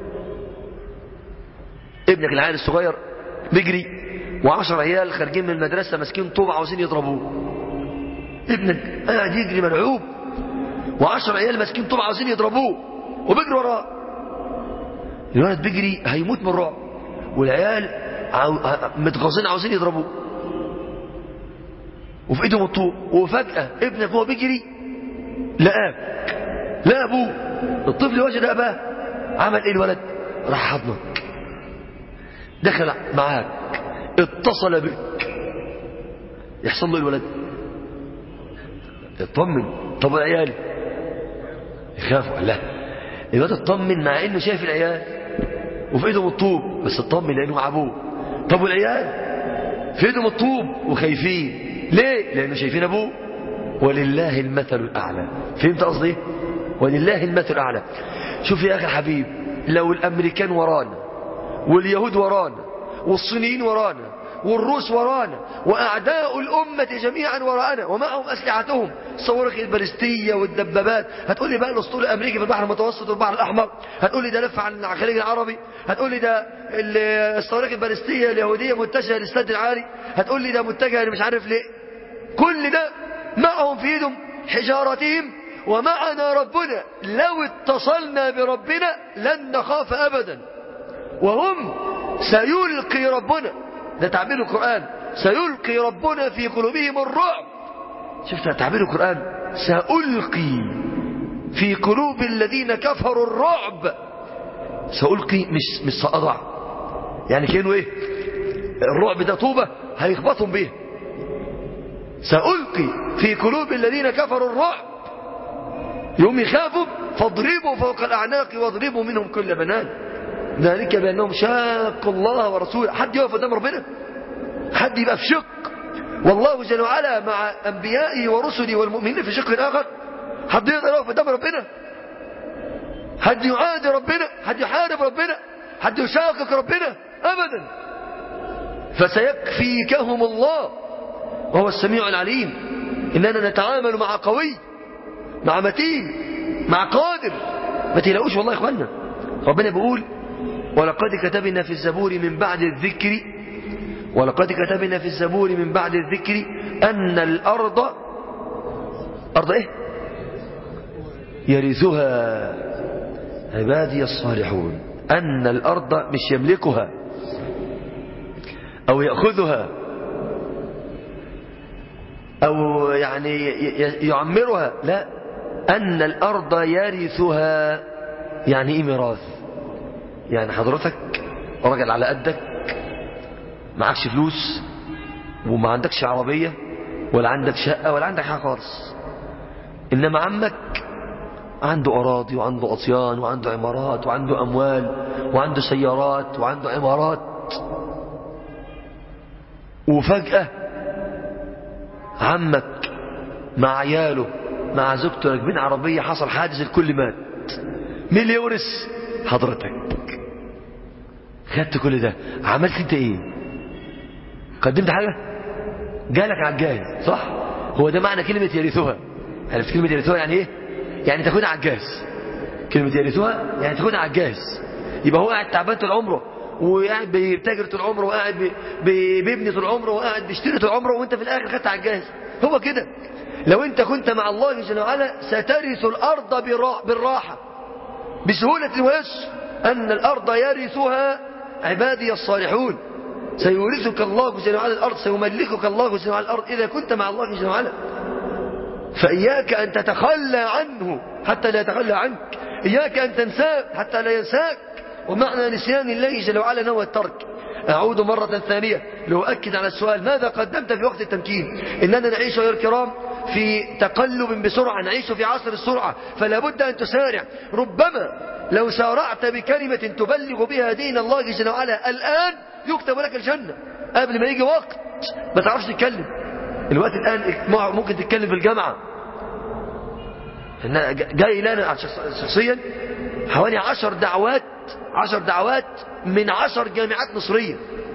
ابنك العيال الصغير بيجري وعشر عيال خارجين من المدرسة ماسكين طوب عاوزين يضربوه ابنك قاعد يجري ملعوب وعشر عيال ماسكين طوب عاوزين يضربوه وبيجري وراه الولد بيجري هيموت من الرعب والعيال عاو... متغاظين عاوزين يضربوه وفي ايدهم الطوب وفجأة ابنك وهو بيجري لقاك لا ابوه الطفل وجد اباه عمل ايه الولد راح حضنك دخل معاك اتصل بك يحصل له الولد يطمن طب العيال يخافوا لا الولد اطمن مع انه شايف العيال وفي ايدهم الطوب بس اطمن لانه مع ابوه طب والعيال في ايدهم الطوب وخايفين ليه لانه شايفين ابوه ولله المثل الاعلى فهمت قصدي ولله المثل الاعلى شوف يا اخي الحبيب لو الامريكان ورانا واليهود ورانا والصينيين ورانا والروس ورانا وأعداء الأمة جميعا وراءنا ومعهم أسلحتهم الصواريخ البالستية والدبابات هتقول لي بقى الأسطول الأمريكي في البحر المتوسط والبحر الأحمر هتقول لي ده لف عن الخليج العربي هتقول لي ده الصواريخ البالستية اليهودية متجهة للسد العالي هتقول لي ده متجهة مش عارف ليه كل ده معهم في ايدهم حجارتهم ومعنا ربنا لو اتصلنا بربنا لن نخاف أبدا وهم سيلقي ربنا ده تعبير القرآن سيلقي ربنا في قلوبهم الرعب شفت تعبير القرآن سألقي في قلوب الذين كفروا الرعب سألقي مش مش سأضع يعني كانوا ايه الرعب ده طوبة هيخبطهم به سألقي في قلوب الذين كفروا الرعب يوم يخافوا فاضربوا فوق الأعناق واضربوا منهم كل بنان ذلك بأنهم شاقوا الله ورسوله حد يقف قدام ربنا حد يبقى في شق والله جل وعلا مع أنبيائه ورسله والمؤمنين في شق آخر حد يقدر يقف قدام ربنا حد يعادي ربنا حد يحارب ربنا حد يشاقق ربنا أبدا فسيكفيكهم الله وهو السميع العليم إننا نتعامل مع قوي مع متين مع قادر ما تلاقوش والله يا إخوانا ربنا بيقول ولقد كتبنا في الزبور من بعد الذكر ولقد كتبنا في الزبور من بعد الذكر أن الأرض أرض إيه يرثها عبادي الصالحون أن الأرض مش يملكها أو يأخذها أو يعني يعمرها لا أن الأرض يرثها يعني إيه ميراث يعني حضرتك راجل على قدك معكش فلوس وما عندكش عربية ولا عندك شقة ولا عندك حاجة خالص إنما عمك عنده أراضي وعنده أطيان وعنده عمارات وعنده أموال وعنده سيارات وعنده عمارات وفجأة عمك مع عياله مع زوجته راكبين عربية حصل حادث الكل مات مين اللي يورث حضرتك خدت كل ده عملت انت ايه قدمت حاجة جالك على الجاهز صح هو ده معنى كلمة يرثها عرفت كلمة يرثها يعني ايه يعني تكون على الجاهز كلمة يرثها يعني تكون على الجاهز يبقى هو قاعد تعبان طول عمره وقاعد بيتاجر طول عمره وقاعد بي- بي- بيبني طول عمره وقاعد بيشتري طول عمره وانت في الاخر خدت على الجاهز هو كده لو انت كنت مع الله جل وعلا سترث الارض برا- بالراحه بسهوله ويسر ان الارض يرثها عبادي الصالحون سيورثك الله جل وعلا الارض سيملكك الله جل وعلا الارض اذا كنت مع الله جل وعلا فإياك أن تتخلى عنه حتى لا يتخلى عنك إياك أن تنساه حتى لا ينساك ومعنى نسيان الله جل وعلا هو الترك أعود مرة ثانية لأؤكد على السؤال ماذا قدمت في وقت التمكين إننا نعيش أيها الكرام في تقلب بسرعة نعيش في عصر السرعة فلا بد أن تسارع ربما لو سارعت بكلمة تبلغ بها دين الله جل وعلا الآن يكتب لك الجنة قبل ما يجي وقت ما تعرفش تتكلم الوقت الآن ممكن تتكلم في الجامعة إن جاي لنا شخص- شخصيا حوالي عشر دعوات عشر دعوات من عشر جامعات مصرية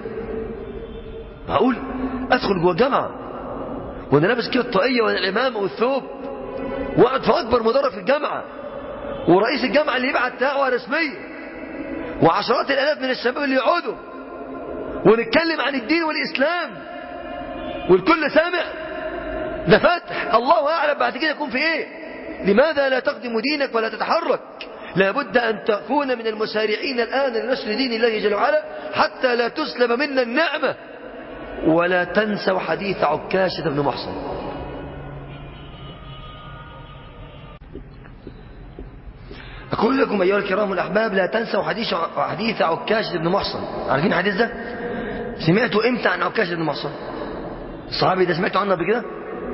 معقول أدخل جوه جامعة وأنا لابس كده الطاقية والعمامة والثوب وأقعد في أكبر مدرج في الجامعة ورئيس الجامعة اللي يبعت دعوة رسمية وعشرات الآلاف من الشباب اللي يقعدوا ونتكلم عن الدين والإسلام والكل سامع ده فتح الله أعلم بعد كده يكون في إيه لماذا لا تقدم دينك ولا تتحرك لابد أن تكون من المسارعين الآن لنشر دين الله جل وعلا حتى لا تسلب منا النعمة ولا تنسوا حديث عكاشة بن محصن أقول لكم أيها الكرام الأحباب لا تنسوا حديث حديث عكاشة بن محصن عارفين الحديث ده سمعتوا إمتى عن عكاشة بن محصن الصحابي ده سمعتوا عنه قبل كده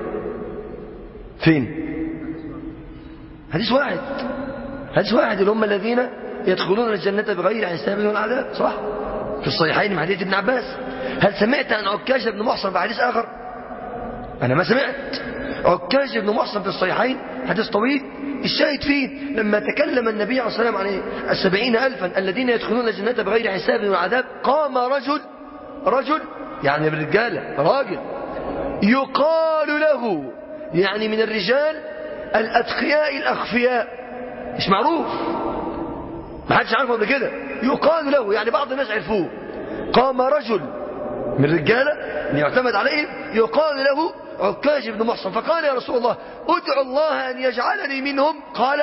فين حديث واحد حديث واحد اللي هم الذين يدخلون الجنة بغير حساب ولا عذاب صح في الصحيحين من حديث ابن عباس هل سمعت عن عكاشة بن محصن في حديث آخر أنا ما سمعت عكاشة بن محصن في الصحيحين حديث طويل الشاهد فيه لما تكلم النبي عليه الصلاة والسلام عن السبعين ألفا الذين يدخلون الجنة بغير حساب ولا عذاب قام رجل رجل يعني بالرجالة راجل يقال له يعني من الرجال الأتقياء الأخفياء مش معروف ما حدش عارفه قبل كده يقال له يعني بعض الناس عرفوه قام رجل من الرجالة يعتمد عليهم يقال له عكاج بن محصن فقال يا رسول الله ادعو الله أن يجعلني منهم قال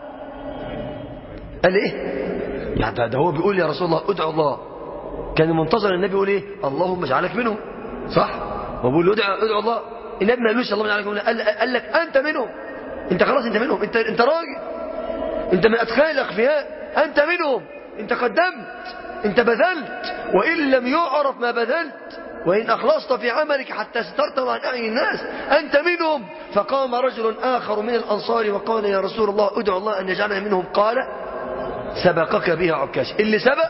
قال ايه يعني ده- ده هو بيقول يا رسول الله ادعو الله كان منتظر النبي يقول ايه اللهم اجعلك منهم صح هو بيقول له ادعو ادعو الله النبي ما قالوش اللهم اجعلك منهم قال, قال لك انت منهم انت خلاص انت منهم انت انت راجل انت من اتقياء الاخفياء انت منهم انت قدمت انت بذلت وان لم يعرف ما بذلت وان اخلصت في عملك حتى سترته عن اعين الناس انت منهم فقام رجل اخر من الانصار وقال يا رسول الله ادعو الله ان يجعلنا منهم قال سبقك بها عكاش اللي سبق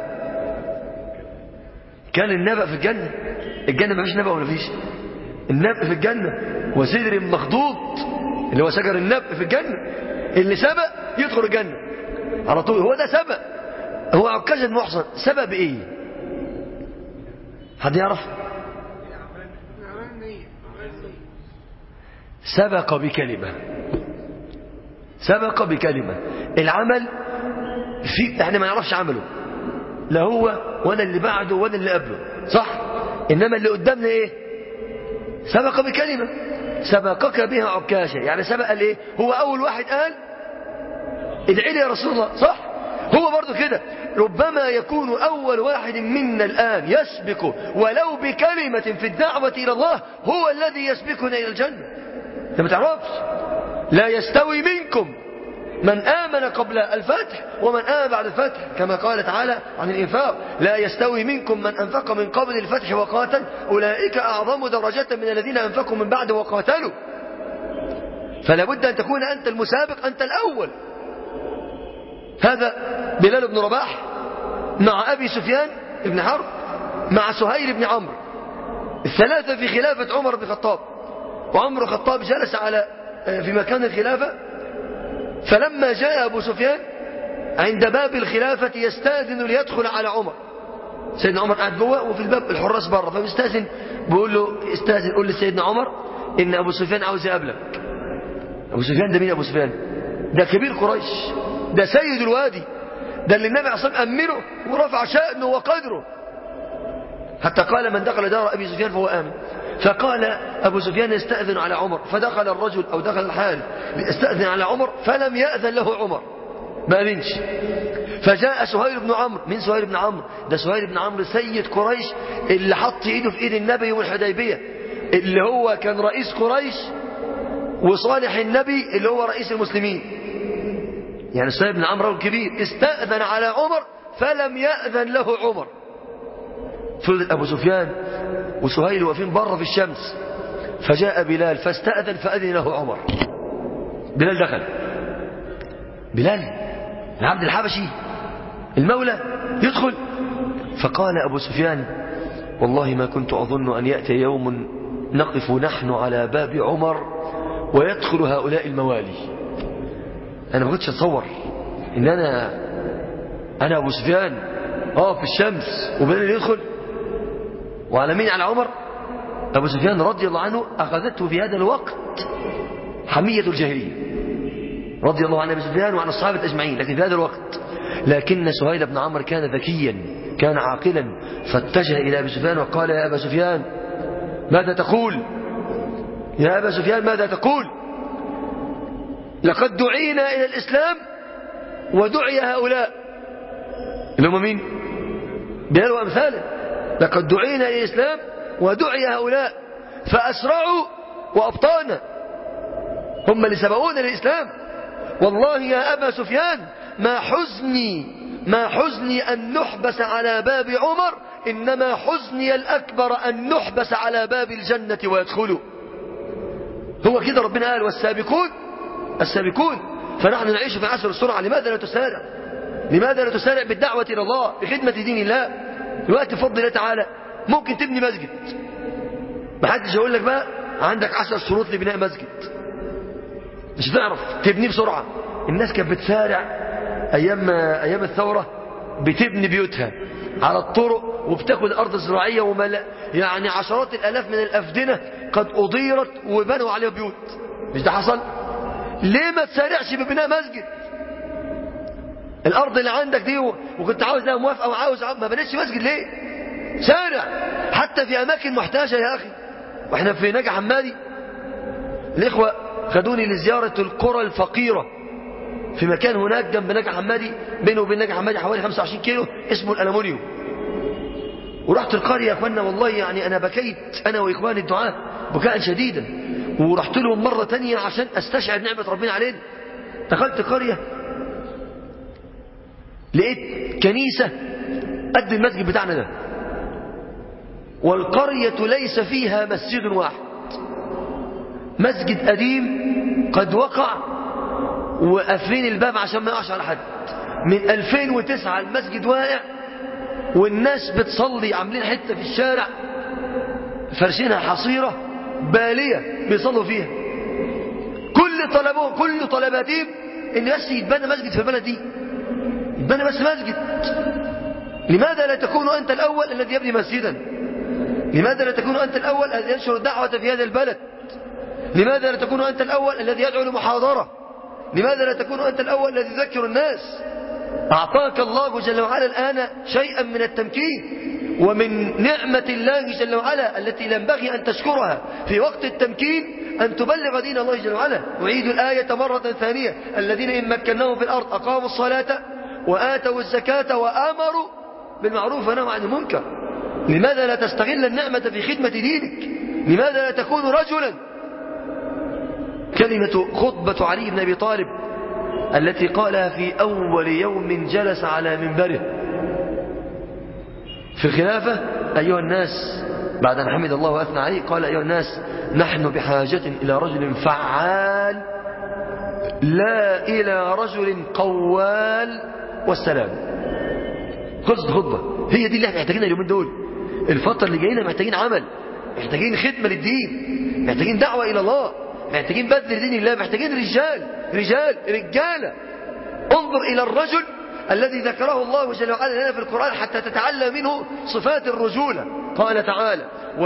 كان النبأ في الجنة الجنة ما فيش نبأ ولا فيش النبأ في الجنة وسدر مخضوط اللي هو شجر النبأ في الجنة اللي سبق يدخل الجنة على طول هو ده سبق هو عكاش بن محصن سبب ايه حد يعرف سبق بكلمة سبق بكلمة العمل في احنا ما نعرفش عمله لا هو ولا اللي بعده ولا اللي قبله صح انما اللي قدامنا ايه سبق بكلمة سبقك بها عكاشة يعني سبق الايه هو اول واحد قال ادعي لي يا رسول الله صح هو برضو كده ربما يكون أول واحد منا الآن يسبق ولو بكلمة في الدعوة إلى الله هو الذي يسبقنا إلى الجنة أنت ما تعرفش لا يستوي منكم من آمن قبل الفتح ومن آمن بعد الفتح كما قال تعالى عن الإنفاق لا يستوي منكم من أنفق من قبل الفتح وقاتل أولئك أعظم درجة من الذين أنفقوا من بعد وقاتلوا فلا بد أن تكون أنت المسابق أنت الأول هذا بلال بن رباح مع أبي سفيان بن حرب مع سهيل بن عمرو الثلاثة في خلافة عمر بن الخطاب وعمر الخطاب جلس على في مكان الخلافة فلما جاء أبو سفيان عند باب الخلافة يستأذن ليدخل على عمر سيدنا عمر قاعد جوه وفي الباب الحراس بره فبيستأذن بيقول له استأذن قول لسيدنا عمر إن أبو سفيان عاوز يقابلك أبو سفيان ده مين أبو سفيان ده كبير قريش ده سيد الوادي ده اللي النبي عليه الصلاة والسلام أمنه ورفع شأنه وقدره حتى قال من دخل دار أبي سفيان فهو آمن فقال أبو سفيان يستأذن على عمر فدخل الرجل أو دخل الحال يستأذن على عمر فلم يأذن له عمر ما أمنش فجاء سهيل بن عمرو من سهيل بن عمرو ده سهيل بن عمرو سيد قريش اللي حط ايده في ايد النبي يوم الحديبيه اللي هو كان رئيس قريش وصالح النبي اللي هو رئيس المسلمين يعني سهيل بن عمرو الكبير استأذن على عمر فلم يأذن له عمر فضل أبو سفيان وسهيل واقفين بره في الشمس فجاء بلال فاستأذن فأذن له عمر بلال دخل بلال العبد الحبشي المولى يدخل فقال أبو سفيان والله ما كنت أظن أن يأتي يوم نقف نحن على باب عمر ويدخل هؤلاء الموالي أنا ما كنتش أتصور إن أنا أنا أبو سفيان اه في الشمس وبلال يدخل وعلى مين على عمر أبو سفيان رضي الله عنه أخذته في هذا الوقت حمية الجاهلية رضي الله عن أبي سفيان وعن الصحابة أجمعين لكن في هذا الوقت لكن سهيل بن عمرو كان ذكيا كان عاقلا فاتجه إلى أبي سفيان وقال يا أبا سفيان ماذا تقول يا أبا سفيان ماذا تقول لقد دعينا إلى الإسلام ودعي هؤلاء اللي هم مين بلال وأمثاله لقد دعينا إلى الإسلام ودعي هؤلاء فأسرعوا وأبطانا هم اللي سبقونا للإسلام والله يا أبا سفيان ما حزني ما حزني أن نحبس على باب عمر إنما حزني الأكبر أن نحبس على باب الجنة ويدخلوا هو كده ربنا قال والسابقون السابقون فنحن نعيش في عصر السرعة لماذا لا تسارع لماذا لا تسارع بالدعوة إلى الله بخدمة دين الله الوقت بفضل الله تعالى ممكن تبني مسجد ما حدش يقول لك بقى عندك عشر شروط لبناء مسجد مش هتعرف تبنيه بسرعة الناس كانت بتسارع أيام أيام الثورة بتبني بيوتها على الطرق وبتاخد أرض زراعية وملا يعني عشرات الآلاف من الأفدنة قد أضيرت وبنوا عليها بيوت مش ده حصل ليه ما تسارعش ببناء مسجد الأرض اللي عندك دي وكنت عاوز لها موافقة وعاوز ما بنيتش مسجد ليه سارع حتى في أماكن محتاجة يا أخي واحنا في نجا حمادي الإخوة خدوني لزيارة القرى الفقيرة في مكان هناك جنب نجا حمادي بينه وبين نجا حمادي حوالي 25 كيلو اسمه الألمونيوم ورحت القرية يا اخوانا والله يعني أنا بكيت أنا وإخواني الدعاء بكاء شديدا ورحت لهم مرة تانية عشان أستشعر نعمة ربنا علينا دخلت قرية لقيت كنيسة قد المسجد بتاعنا ده والقرية ليس فيها مسجد واحد مسجد قديم قد وقع وقافلين الباب عشان ما يقعش على حد من 2009 المسجد واقع والناس بتصلي عاملين حتة في الشارع فرشينها حصيرة بالية بيصلوا فيها كل طلبهم كل طلباتهم ان بس يتبنى مسجد في البلد دي يتبنى بس مسجد لماذا لا تكون أنت الأول الذي يبني مسجدا لماذا لا تكون أنت الأول الذي ينشر الدعوة في هذا البلد لماذا لا تكون أنت الأول الذي يدعو لمحاضرة لماذا لا تكون أنت الأول الذي يذكر الناس أعطاك الله جل وعلا الآن شيئا من التمكين ومن نعمة الله جل وعلا التي ينبغي أن تشكرها في وقت التمكين أن تبلغ دين الله جل وعلا أعيد الآية مرة ثانية الذين إن مكناهم في الأرض أقاموا الصلاة وآتوا الزكاة وآمروا بالمعروف ونهوا عن المنكر لماذا لا تستغل النعمة في خدمة دينك لماذا لا تكون رجلا كلمة خطبة علي بن أبي طالب التي قالها في أول يوم جلس على منبره في الخلافة أيها الناس بعد أن حمد الله وأثنى عليه قال أيها الناس نحن بحاجة إلى رجل فعال لا إلى رجل قوال والسلام خلصت خطبة هي دي اللي احنا محتاجينها اليومين دول الفترة اللي جايين محتاجين عمل محتاجين خدمة للدين محتاجين دعوة إلى الله محتاجين بذل لدين الله محتاجين رجال رجال رجالة انظر إلى الرجل الذي ذكره الله جل وعلا لنا في القرآن حتى تتعلم منه صفات الرجولة قال تعالى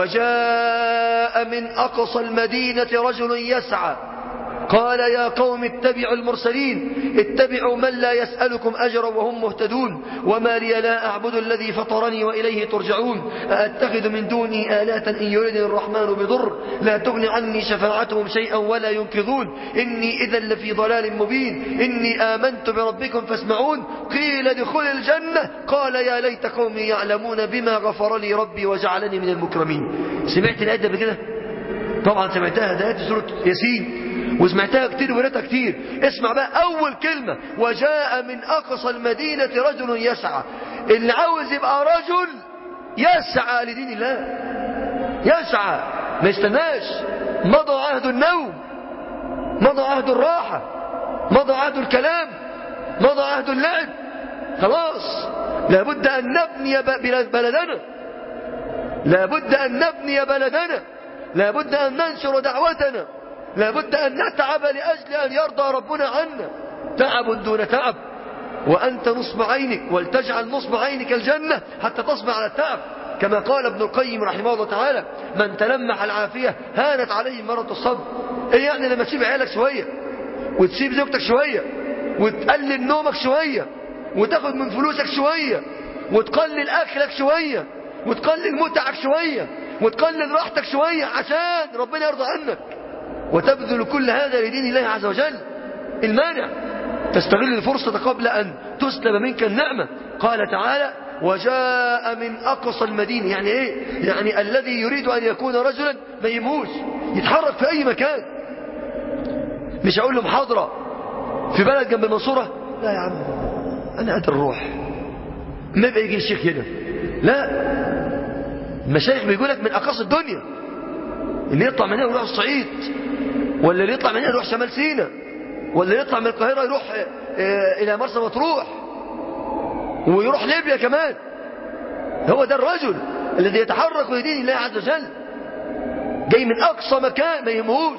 وجاء من أقصى المدينة رجل يسعى قال يا قوم اتبعوا المرسلين اتبعوا من لا يسألكم أجرا وهم مهتدون وما لي لا أعبد الذي فطرني وإليه ترجعون أأتخذ من دوني آلات إن يردني الرحمن بضر لا تغني عني شفاعتهم شيئا ولا ينقذون إني إذا لفي ضلال مبين إني آمنت بربكم فاسمعون قيل ادخل الجنة قال يا ليت قومي يعلمون بما غفر لي ربي وجعلني من المكرمين سمعت الآية ده كده طبعا سمعتها ده آية سورة ياسين وسمعتها كتير وقريتها كتير اسمع بقى اول كلمة وجاء من اقصى المدينة رجل يسعى اللي عاوز يبقى رجل يسعى لدين الله يسعى ما يستناش مضى عهد النوم مضى عهد الراحة مضى عهد الكلام مضى عهد اللعب خلاص لابد ان نبني بلدنا لابد ان نبني بلدنا لابد ان ننشر دعوتنا لابد أن نتعب لأجل أن يرضى ربنا عنا تعب دون تعب وأنت نصب عينك ولتجعل نصب عينك الجنة حتى تصبر على التعب كما قال ابن القيم رحمه الله تعالى من تلمح العافية هانت عليه مرض الصبر ايه يعني لما تسيب عيالك شوية وتسيب زوجتك شوية وتقلل نومك شوية وتاخد من فلوسك شوية وتقلل أكلك شوية وتقلل متعك شوية وتقلل راحتك شوية عشان ربنا يرضى عنك وتبذل كل هذا لدين الله عز وجل المانع تستغل الفرصة قبل أن تسلب منك النعمة قال تعالى وجاء من أقصى المدينة يعني إيه يعني الذي يريد أن يكون رجلا ما يموش يتحرك في أي مكان مش أقول له محاضرة في بلد جنب المنصورة لا يا عم أنا قادر أروح ما يبقى يجي الشيخ هنا لا المشايخ بيقول لك من أقصى الدنيا اللي يطلع من هنا يروح الصعيد ولا اللي يطلع من هنا يروح شمال سينا ولا اللي يطلع من القاهرة يروح إلى مرسى مطروح ويروح ليبيا كمان هو ده الرجل الذي يتحرك لدين الله عز وجل جاي من أقصى مكان ما يهمهوش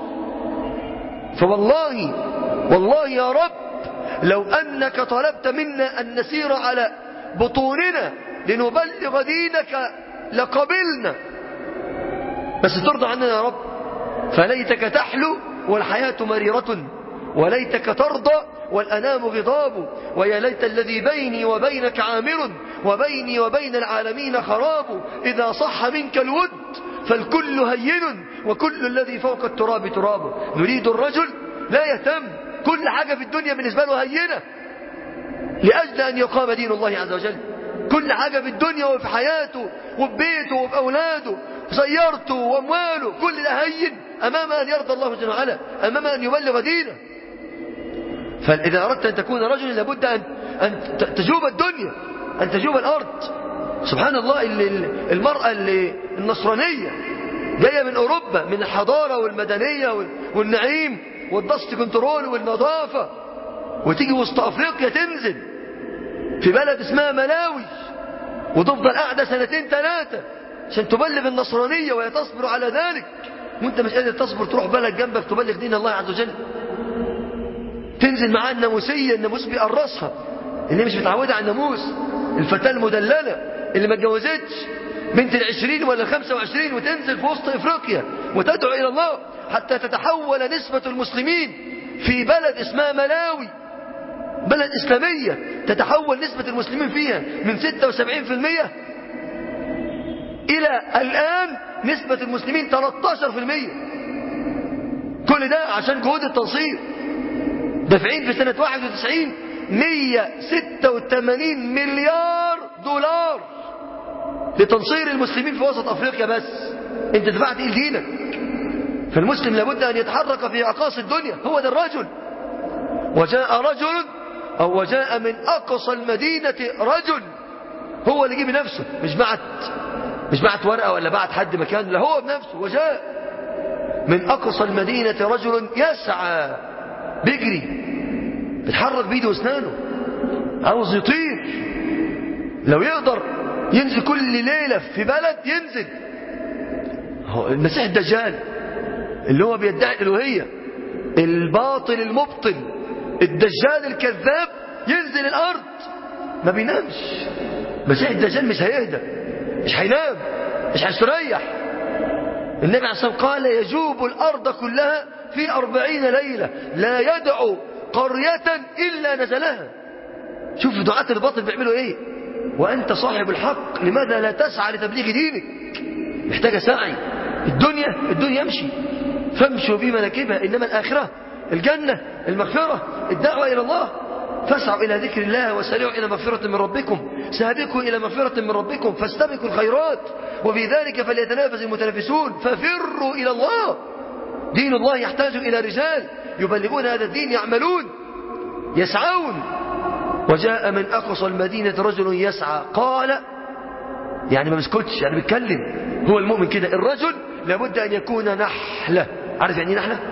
فوالله والله يا رب لو أنك طلبت منا أن نسير على بطوننا لنبلغ دينك لقبلنا بس ترضى عننا يا رب فليتك تحلو والحياة مريرة وليتك ترضى والأنام غضاب ويا ليت الذي بيني وبينك عامر وبيني وبين العالمين خراب إذا صح منك الود فالكل هين وكل الذي فوق التراب تراب نريد الرجل لا يهتم كل حاجة في الدنيا بالنسبة له هينة لأجل أن يقام دين الله عز وجل كل حاجة في الدنيا وفي حياته وفي بيته وفي أولاده سيارته وامواله كل ده هين امام ان يرضى الله جل وعلا امام ان يبلغ دينه فاذا اردت ان تكون رجلا لابد ان ان تجوب الدنيا ان تجوب الارض سبحان الله المراه النصرانيه جايه من اوروبا من الحضاره والمدنيه والنعيم والدست كنترول والنظافه وتيجي وسط افريقيا تنزل في بلد اسمها ملاوي وتفضل قاعده سنتين ثلاثه عشان تبلغ النصرانية وهي تصبر على ذلك وانت مش قادر تصبر تروح بلد جنبك تبلغ دين الله عز وجل تنزل معاه الناموسية الناموس بيقرصها اللي مش متعودة على الناموس الفتاة المدللة اللي ما اتجوزتش بنت العشرين ولا الخمسة وعشرين وتنزل في وسط افريقيا وتدعو الى الله حتى تتحول نسبة المسلمين في بلد اسمها ملاوي بلد اسلامية تتحول نسبة المسلمين فيها من 76% إلى الآن نسبة المسلمين 13% كل ده عشان جهود التنصير دافعين في سنة 91 186 مليار دولار لتنصير المسلمين في وسط أفريقيا بس انت دفعت إيه دينك فالمسلم لابد أن يتحرك في أقاصي الدنيا هو ده الرجل وجاء رجل أو وجاء من أقصى المدينة رجل هو اللي جه بنفسه مش بعت مش بعت ورقة ولا بعت حد مكان لا هو بنفسه وجاء من أقصى المدينة رجل يسعى بيجري بيتحرك بيده واسنانه عاوز يطير لو يقدر ينزل كل ليلة في بلد ينزل هو المسيح الدجال اللي هو بيدعي الالوهيه الباطل المبطل الدجال الكذاب ينزل الارض ما بينامش مسيح الدجال مش هيهدى مش هينام مش هيستريح النبي عليه الصلاه والسلام قال يجوب الارض كلها في أربعين ليله لا يدعو قريه الا نزلها شوف دعاة الباطل بيعملوا ايه وانت صاحب الحق لماذا لا تسعى لتبليغ دينك محتاجه سعي الدنيا الدنيا يمشي فامشوا بمناكبها إنما الآخرة الجنة المغفرة الدعوة إلى الله فاسعوا إلى ذكر الله وسارعوا إلى مغفرة من ربكم سابقوا إلى مغفرة من ربكم فاستبقوا الخيرات وفي ذلك فليتنافس المتنافسون ففروا إلى الله دين الله يحتاج إلى رجال يبلغون هذا الدين يعملون يسعون وجاء من أقصى المدينة رجل يسعى قال يعني ما بيسكتش يعني بيتكلم هو المؤمن كده الرجل لابد أن يكون نحلة عارف يعني ايه نحلة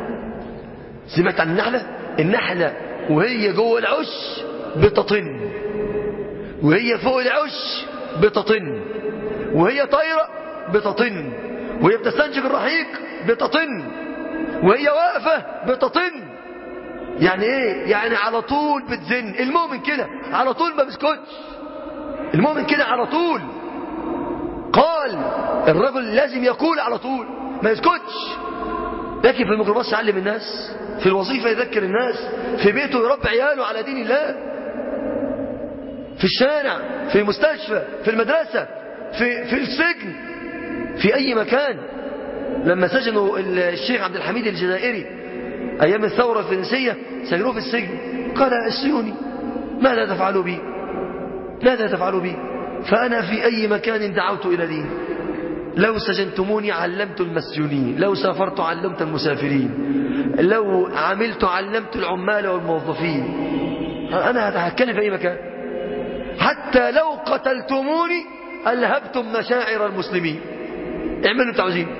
سمعت عن النحلة النحلة وهي جوه العش بتطن وهي فوق العش بتطن وهي طايرة بتطن وهي بتستنشق الرحيق بتطن وهي واقفة بتطن يعني ايه يعني على طول بتزن المؤمن كده على طول ما بيسكتش المؤمن كده على طول قال الرجل لازم يقول على طول ما يسكتش لكن في الميكروباص يعلم الناس في الوظيفة يذكر الناس في بيته يربي عياله على دين الله في الشارع في المستشفى في المدرسة في, في السجن في أي مكان لما سجنوا الشيخ عبد الحميد الجزائري أيام الثورة الفرنسية سجنوه في السجن قال السيوني ماذا تفعلوا بي ماذا تفعلوا بي فأنا في أي مكان دعوت إلى دين لو سجنتموني علمت المسجونين لو سافرت علمت المسافرين لو عملت علمت العمال والموظفين أنا هتكلم في أي مكان حتى لو قتلتموني ألهبتم مشاعر المسلمين اعملوا انتوا عاوزين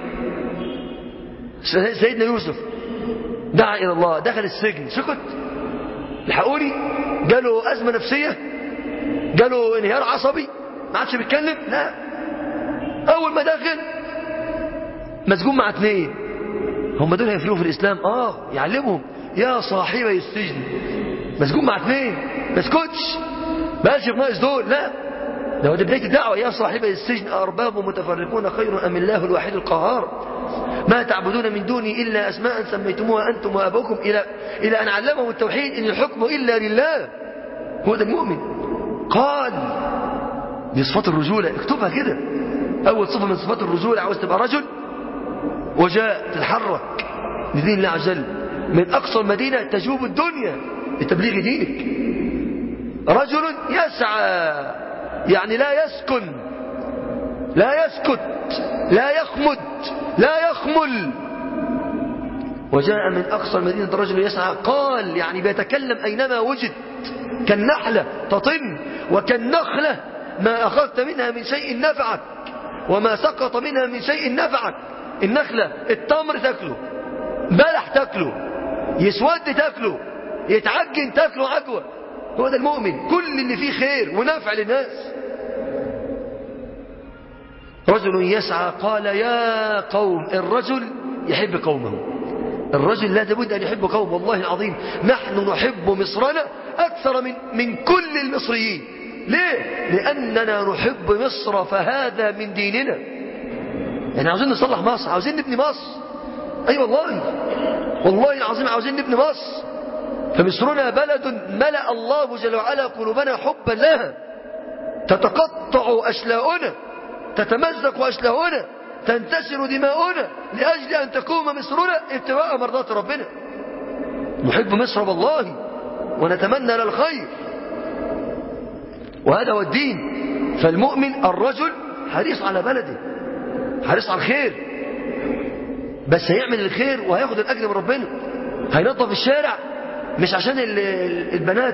سيدنا يوسف دعا إلى الله دخل السجن سكت الحقوني جاله أزمة نفسية جاله انهيار عصبي ما عادش بيتكلم لا أول ما دخل مسجون مع اثنين هم دول هيفرقوا في الإسلام آه يعلمهم يا صاحبي السجن مسجون مع اثنين ما اسكتش ما قالش ناقص دول لا ده هو ده بداية الدعوة يا صاحبي السجن أرباب متفرقون خير أم الله الواحد القهار ما تعبدون من دوني إلا أسماء سميتموها أنتم وأبوكم إلى, إلى أن علمهم التوحيد إن الحكم إلا لله هو ده المؤمن قال دي صفات الرجولة اكتبها كده أول صفة من صفات الرجولة عاوز تبقى رجل وجاء تتحرك لدين الله عز وجل من أقصى المدينة تجوب الدنيا لتبليغ دينك رجل يسعى يعني لا يسكن لا يسكت لا يخمد لا يخمل وجاء من أقصى المدينة رجل يسعى قال يعني بيتكلم أينما وجد كالنحلة تطن وكالنخلة ما أخذت منها من شيء نفعك وما سقط منها من شيء نفعك النخلة التمر تاكله بلح تاكله يسود تاكله يتعجن تاكله عجوة هو ده المؤمن كل اللي فيه خير ونفع للناس رجل يسعى قال يا قوم الرجل يحب قومه الرجل لا بد أن يحب قومه والله العظيم نحن نحب مصرنا أكثر من, من كل المصريين ليه؟ لأننا نحب مصر فهذا من ديننا يعني عاوزين نصلح مصر عاوزين نبني مصر أي أيوة والله والله العظيم عاوزين نبني مصر فمصرنا بلد ملأ الله جل وعلا قلوبنا حبا لها تتقطع أشلاؤنا تتمزق أشلاؤنا تنتشر دماؤنا لأجل أن تقوم مصرنا ابتغاء مرضات ربنا نحب مصر والله ونتمنى للخير وهذا هو الدين فالمؤمن الرجل حريص على بلده حريص على الخير بس هيعمل الخير وهياخد الأجر من ربنا هينظف الشارع مش عشان البنات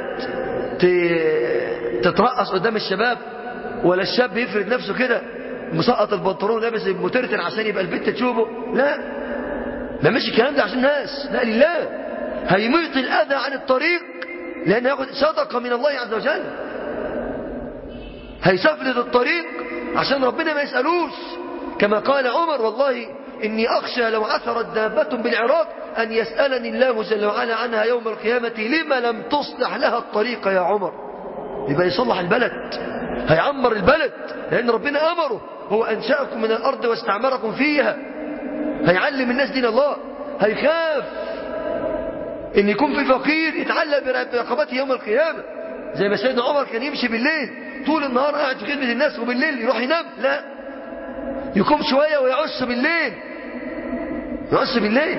تترقص قدام الشباب ولا الشاب يفرد نفسه كده مسقط البنطلون لابس مترتر عشان يبقى البنت تشوفه لا ما مش الكلام ده عشان الناس لا لله هيميط الأذى عن الطريق لأنه ياخد صدقة من الله عز وجل هيسفلت الطريق عشان ربنا ما يسألوش كما قال عمر والله إني أخشى لو عثرت دابة بالعراق أن يسألني الله جل وعلا عنها يوم القيامة لما لم تصلح لها الطريق يا عمر يبقى يصلح البلد هيعمر البلد لأن ربنا أمره هو أنشأكم من الأرض واستعمركم فيها هيعلم الناس دين الله هيخاف ان يكون في فقير يتعلق برقبته يوم القيامة زي ما سيدنا عمر كان يمشي بالليل طول النهار قاعد في خدمة الناس وبالليل يروح ينام لا يقوم شوية ويعص بالليل يعص بالليل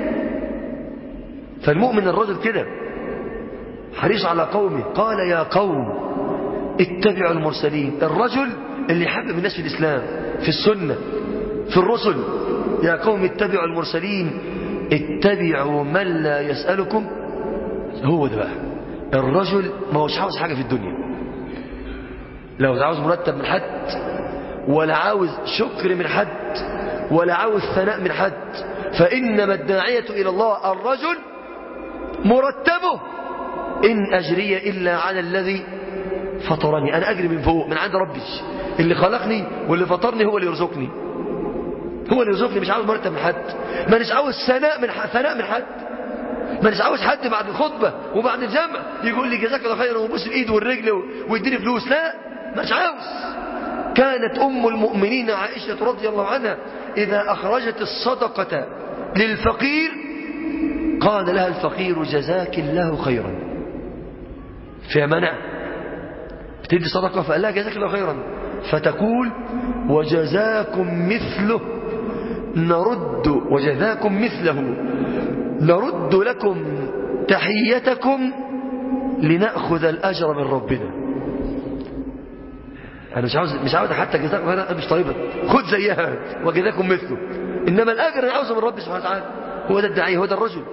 فالمؤمن الرجل كده حريص على قومه قال يا قوم اتبعوا المرسلين الرجل اللي يحبب الناس في الإسلام في السنة في الرسل يا قوم اتبعوا المرسلين اتبعوا من لا يسألكم هو ده بقى الرجل ما هوش عاوز حاجة في الدنيا لو عاوز مرتب من حد ولا عاوز شكر من حد ولا عاوز ثناء من حد فإنما الداعية إلى الله الرجل مرتبه إن أجري إلا على الذي فطرني أنا أجري من فوق من عند ربي اللي خلقني واللي فطرني هو اللي يرزقني هو اللي يرزقني مش عاوز مرتب من حد ما مش عاوز ثناء من حد ثناء من حد ما مش عاوز حد بعد الخطبة وبعد الجمع يقول لي جزاك الله خيرا وبوس الايد والرجل ويديني فلوس لا مش عاوز كانت أم المؤمنين عائشة رضي الله عنها إذا أخرجت الصدقة للفقير قال لها الفقير جزاك الله خيرا فيها منع بتدي صدقة فقال لها جزاك الله خيرا فتقول وجزاكم مثله نرد وجزاكم مثله نرد لكم تحيتكم لنأخذ الأجر من ربنا أنا مش عاوز مش عاوز حتى جزاكم خيرا مش طالبة خد زيها وجزاكم مثله إنما الأجر أنا عاوزه من ربي سبحانه وتعالى هو ده الداعية هو ده الرجل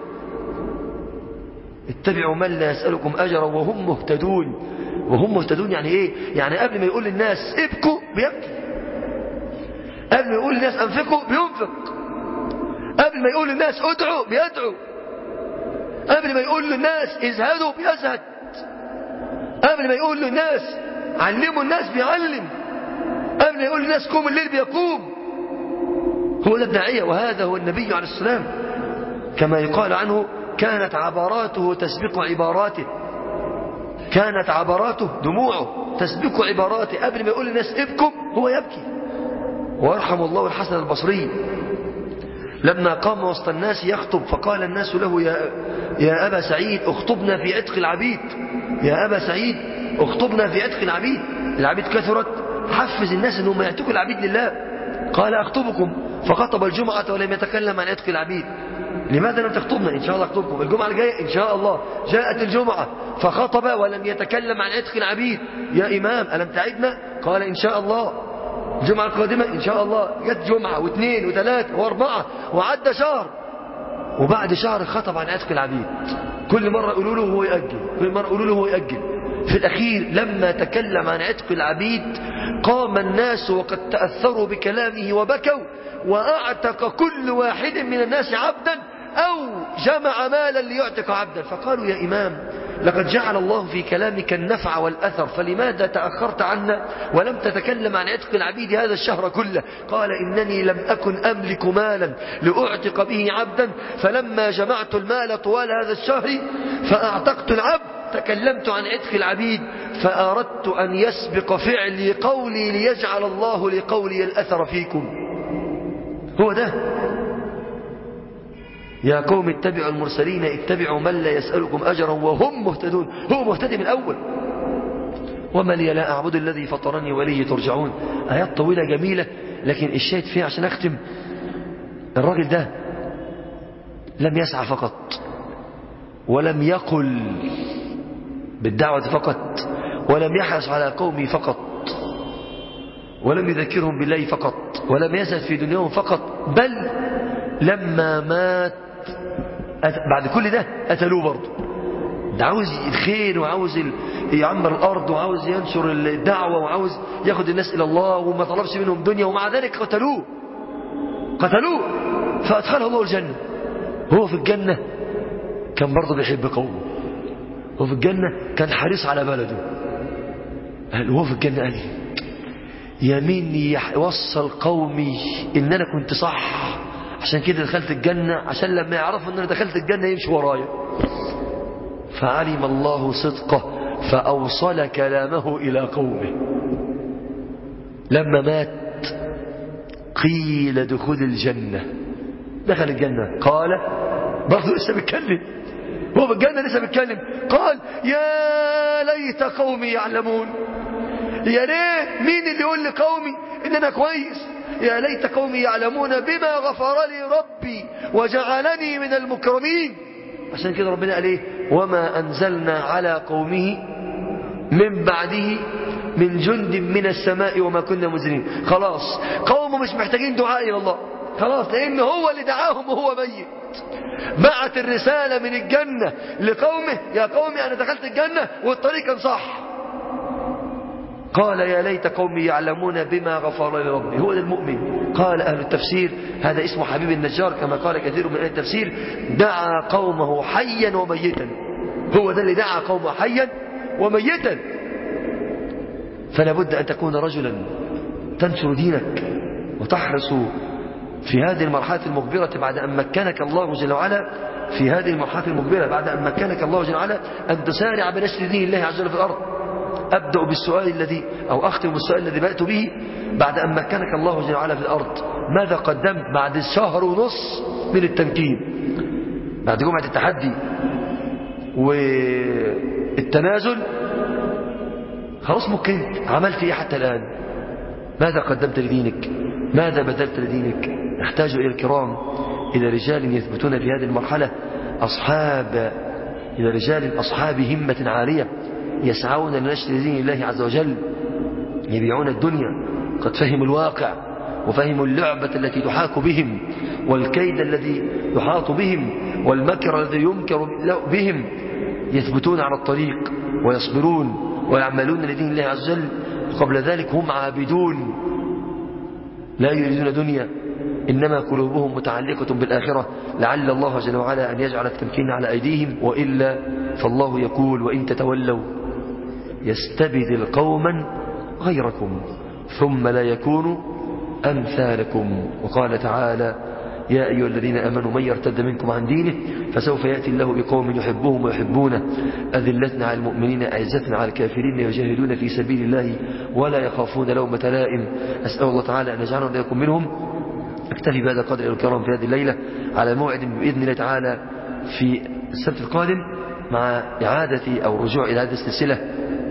اتبعوا من لا يسألكم أجرا وهم مهتدون وهم مهتدون يعني ايه يعني قبل ما يقول للناس ابكوا بيبكي قبل ما يقول للناس انفقوا بينفق قبل ما يقول للناس ادعوا بيدعو قبل ما يقول للناس ازهدوا بيزهد قبل ما يقول للناس علموا الناس بيعلم قبل ما يقول للناس قوم الليل بيقوم هو ده الداعية وهذا هو النبي عليه السلام كما يقال عنه كانت عبراته تسبق عباراته كانت عبراته دموعه تسبق عباراته قبل ما يقول للناس ابكوا هو يبكي ويرحم الله الحسن البصري لما قام وسط الناس يخطب فقال الناس له يا, يا أبا سعيد اخطبنا في عتق العبيد يا أبا سعيد اخطبنا في عتق العبيد العبيد كثرت حفز الناس انهم يعتقوا العبيد لله قال اخطبكم فخطب الجمعة ولم يتكلم عن عتق العبيد لماذا لم تخطبنا إن شاء الله أخطبكم الجمعة الجاية إن شاء الله جاءت الجمعة فخطب ولم يتكلم عن عتق العبيد يا إمام ألم تعدنا قال إن شاء الله الجمعة القادمة إن شاء الله جت جمعة واثنين وثلاثة وأربعة وعدى شهر وبعد شهر خطب عن عتق العبيد كل مرة يقولوا له هو يأجل كل مرة يقولوا له هو يأجل في الأخير لما تكلم عن عتق العبيد قام الناس وقد تأثروا بكلامه وبكوا وأعتق كل واحد من الناس عبدا أو جمع مالا ليعتق عبدا فقالوا يا إمام لقد جعل الله في كلامك النفع والأثر فلماذا تأخرت عنا ولم تتكلم عن عتق العبيد هذا الشهر كله قال إنني لم أكن أملك مالا لأعتق به عبدا فلما جمعت المال طوال هذا الشهر فأعتقت العبد تكلمت عن عتق العبيد فأردت أن يسبق فعلي قولي ليجعل الله لقولي الأثر فيكم هو ده يا قوم اتبعوا المرسلين اتبعوا من لا يسألكم أجرا وهم مهتدون هو مهتدي من الأول وما لي لا أعبد الذي فطرني وليه ترجعون آيات طويلة جميلة لكن الشاهد فيها عشان أختم الراجل ده لم يسعى فقط ولم يقل بالدعوة فقط ولم يحرص على قومه فقط ولم يذكرهم بالله فقط ولم يزهد في دنياهم فقط بل لما مات بعد كل ده قتلوه برضه ده عاوز الخير وعاوز يعمر الأرض وعاوز ينشر الدعوة وعاوز ياخد الناس إلى الله وما طلبش منهم دنيا ومع ذلك قتلوه قتلوه فأدخله الله الجنة هو في الجنة كان برضه بيحب قومه وفي الجنة كان حريص على بلده قال وهو في الجنة قال يا مين يوصل قومي ان انا كنت صح عشان كده دخلت الجنة عشان لما يعرفوا ان انا دخلت الجنة يمشي ورايا فعلم الله صدقه فأوصل كلامه إلى قومه لما مات قيل دخول الجنة دخل الجنة قال برضه لسه بيتكلم هو بالجنة لسه بيتكلم قال يا ليت قومي يعلمون يا ريت مين اللي يقول لقومي ان انا كويس يا ليت قومي يعلمون بما غفر لي ربي وجعلني من المكرمين عشان كده ربنا قال ايه وما انزلنا على قومه من بعده من جند من السماء وما كنا منزلين خلاص قومه مش محتاجين دعاء الى الله خلاص لان هو اللي دعاهم وهو ميت بعت الرسالة من الجنة لقومه يا قومي أنا دخلت الجنة والطريق كان صح قال يا ليت قومي يعلمون بما غفر لي ربي هو ده المؤمن قال أهل التفسير هذا اسمه حبيب النجار كما قال كثير من أهل التفسير دعا قومه حيا وميتا هو ده اللي دعا قومه حيا وميتا فلا بد أن تكون رجلا تنشر دينك وتحرص في هذه المرحلة المقبلة بعد أن مكنك الله جل وعلا في هذه المرحلة المقبلة بعد أن مكنك الله جل وعلا أن تسارع بنشر دين الله عز وجل في الأرض أبدأ بالسؤال الذي أو أختم بالسؤال الذي بدأت به بعد أن مكنك الله جل وعلا في الأرض ماذا قدمت بعد شهر ونص من التمكين بعد جمعة التحدي والتنازل خلاص مكنت عملت إيه حتى الآن ماذا قدمت لدينك ماذا بذلت لدينك نحتاج إلى الكرام إلى رجال يثبتون في هذه المرحلة أصحاب إلى رجال أصحاب همة عالية يسعون لنشر دين الله عز وجل يبيعون الدنيا قد فهموا الواقع وفهموا اللعبة التي تحاك بهم والكيد الذي يحاط بهم والمكر الذي يمكر بهم يثبتون على الطريق ويصبرون ويعملون لدين الله عز وجل وقبل ذلك هم عابدون لا يريدون دنيا إنما قلوبهم متعلقة بالآخرة لعل الله جل وعلا أن يجعل التمكين على أيديهم وإلا فالله يقول وإن تتولوا يستبدل قوما غيركم ثم لا يكونوا أمثالكم وقال تعالى يا أيها الذين أمنوا من يرتد منكم عن دينه فسوف يأتي الله بقوم يحبهم ويحبونه أذلتنا على المؤمنين أعزتنا على الكافرين يجاهدون في سبيل الله ولا يخافون لومة لائم أسأل الله تعالى أن يجعلنا وإياكم منهم أكتفي بهذا القدر الكرام في هذه الليلة على موعد بإذن الله تعالى في السبت القادم مع إعادة أو رجوع إلى هذه السلسلة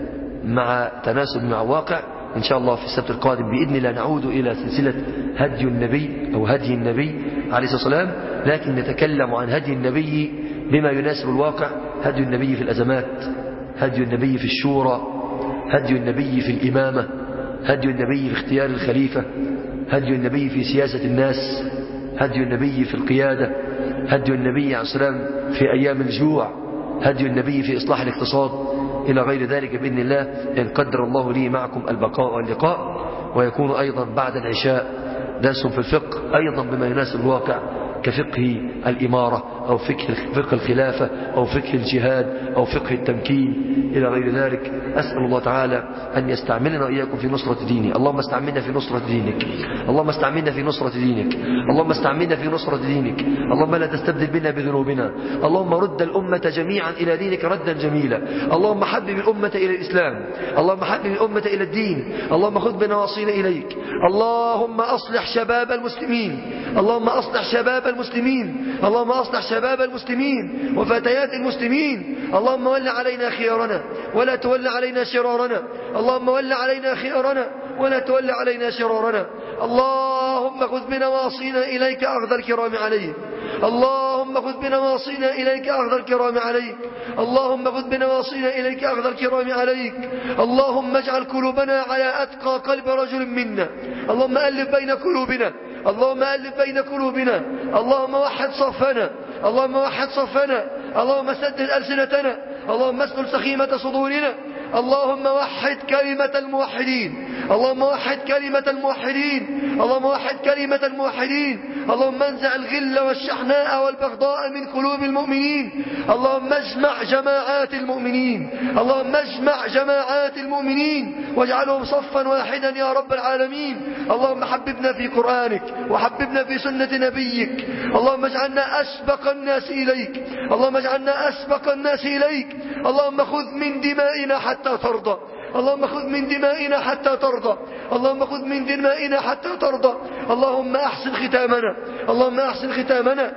مع تناسب مع واقع إن شاء الله في السبت القادم بإذن الله نعود إلى سلسلة هدي النبي أو هدي النبي عليه الصلاة والسلام لكن نتكلم عن هدي النبي بما يناسب الواقع هدي النبي في الأزمات هدي النبي في الشورى هدي النبي في الإمامة هدي النبي في اختيار الخليفة هدي النبي في سياسة الناس هدي النبي في القيادة هدي النبي عليه السلام في أيام الجوع هدي النبي في إصلاح الاقتصاد إلى غير ذلك بإذن الله إن قدر الله لي معكم البقاء واللقاء ويكون أيضا بعد العشاء درس في الفقه أيضا بما يناسب الواقع كفقه الإمارة أو فقه فقه الخلافة أو فقه الجهاد أو فقه التمكين إلى غير ذلك أسأل الله تعالى أن يستعملنا وإياكم في نصرة دينه اللهم استعملنا في نصرة دينك اللهم استعملنا في نصرة دينك اللهم استعملنا في نصرة دينك اللهم لا تستبدل بنا بذنوبنا اللهم رد الأمة جميعا إلى دينك ردا جميلا اللهم حبب الأمة إلى الإسلام اللهم حبب الأمة إلى الدين اللهم خذ بنواصينا إليك اللهم أصلح شباب المسلمين اللهم أصلح شباب المسلمين اللهم أصلح شباب المسلمين وفتيات المسلمين اللهم ول علينا خيارنا ولا تول علينا شرارنا اللهم ول علينا خيارنا ولا تول علينا شرارنا اللهم خذ بنواصينا إليك أخذ الكرام عليك اللهم خذ بنواصينا إليك أخذ الكرام عليك اللهم خذ بنواصينا إليك أخذ الكرام عليك اللهم اجعل قلوبنا على أتقى قلب رجل منا اللهم ألف بين قلوبنا اللهم ألف بين قلوبنا اللهم وحد صفنا اللهم وحد صفنا اللهم سدد ألسنتنا اللهم اسلل سخيمة صدورنا اللهم وحد كلمة الموحدين اللهم وحد كلمة الموحدين اللهم وحد كلمة الموحدين اللهم انزع الغل والشحناء والبغضاء من قلوب المؤمنين اللهم اجمع جماعات المؤمنين اللهم اجمع جماعات المؤمنين واجعلهم صفا واحدا يا رب العالمين اللهم حببنا في قرآنك وحببنا في سنة نبيك اللهم اجعلنا أسبق الناس إليك اللهم اجعلنا أسبق الناس إليك اللهم خذ من دمائنا حتى ترضى اللهم خذ من دمائنا حتى ترضى اللهم خذ من دمائنا حتى ترضى اللهم أحسن ختامنا اللهم أحسن ختامنا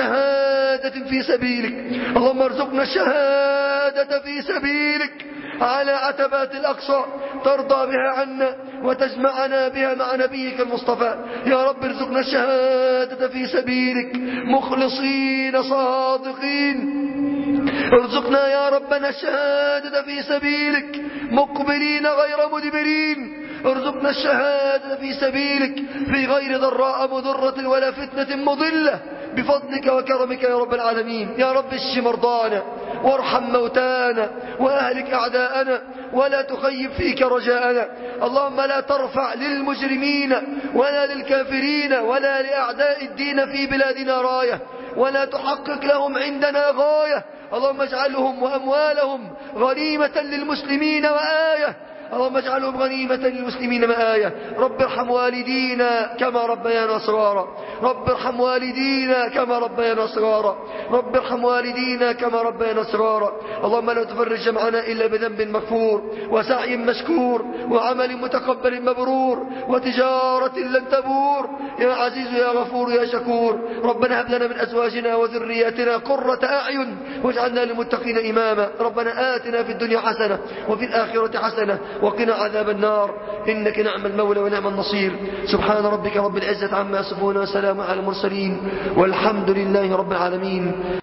بشهادة في سبيلك اللهم ارزقنا الشهادة في سبيلك على عتبات الأقصى ترضى بها عنا وتجمعنا بها مع نبيك المصطفى يا رب ارزقنا الشهادة في سبيلك مخلصين صادقين ارزقنا يا ربنا الشهادة في سبيلك مقبلين غير مدبرين ارزقنا الشهادة في سبيلك في غير ضراء مضرة ولا فتنة مضلة بفضلك وكرمك يا رب العالمين يا رب اشف مرضانا وارحم موتانا وأهلك أعداءنا ولا تخيب فيك رجاءنا اللهم لا ترفع للمجرمين ولا للكافرين ولا لأعداء الدين في بلادنا راية ولا تحقق لهم عندنا غاية اللهم اجعلهم وأموالهم غنيمة للمسلمين وآية اللهم اجعلهم غنيمة للمسلمين مآية رب ارحم والدينا كما ربيانا صغارا رب ارحم والدينا كما ربيانا صغارا رب ارحم والدينا كما ربيانا صغارا اللهم لا تفرج جمعنا إلا بذنب مغفور وسعي مشكور وعمل متقبل مبرور وتجارة لن تبور يا عزيز يا غفور يا شكور ربنا هب لنا من أزواجنا وذرياتنا قرة أعين واجعلنا للمتقين إماما ربنا آتنا في الدنيا حسنة وفي الآخرة حسنة وقنا عذاب النار إنك نعم المولى ونعم النصير سبحان ربك رب العزة عما يصفون وسلام على المرسلين والحمد لله رب العالمين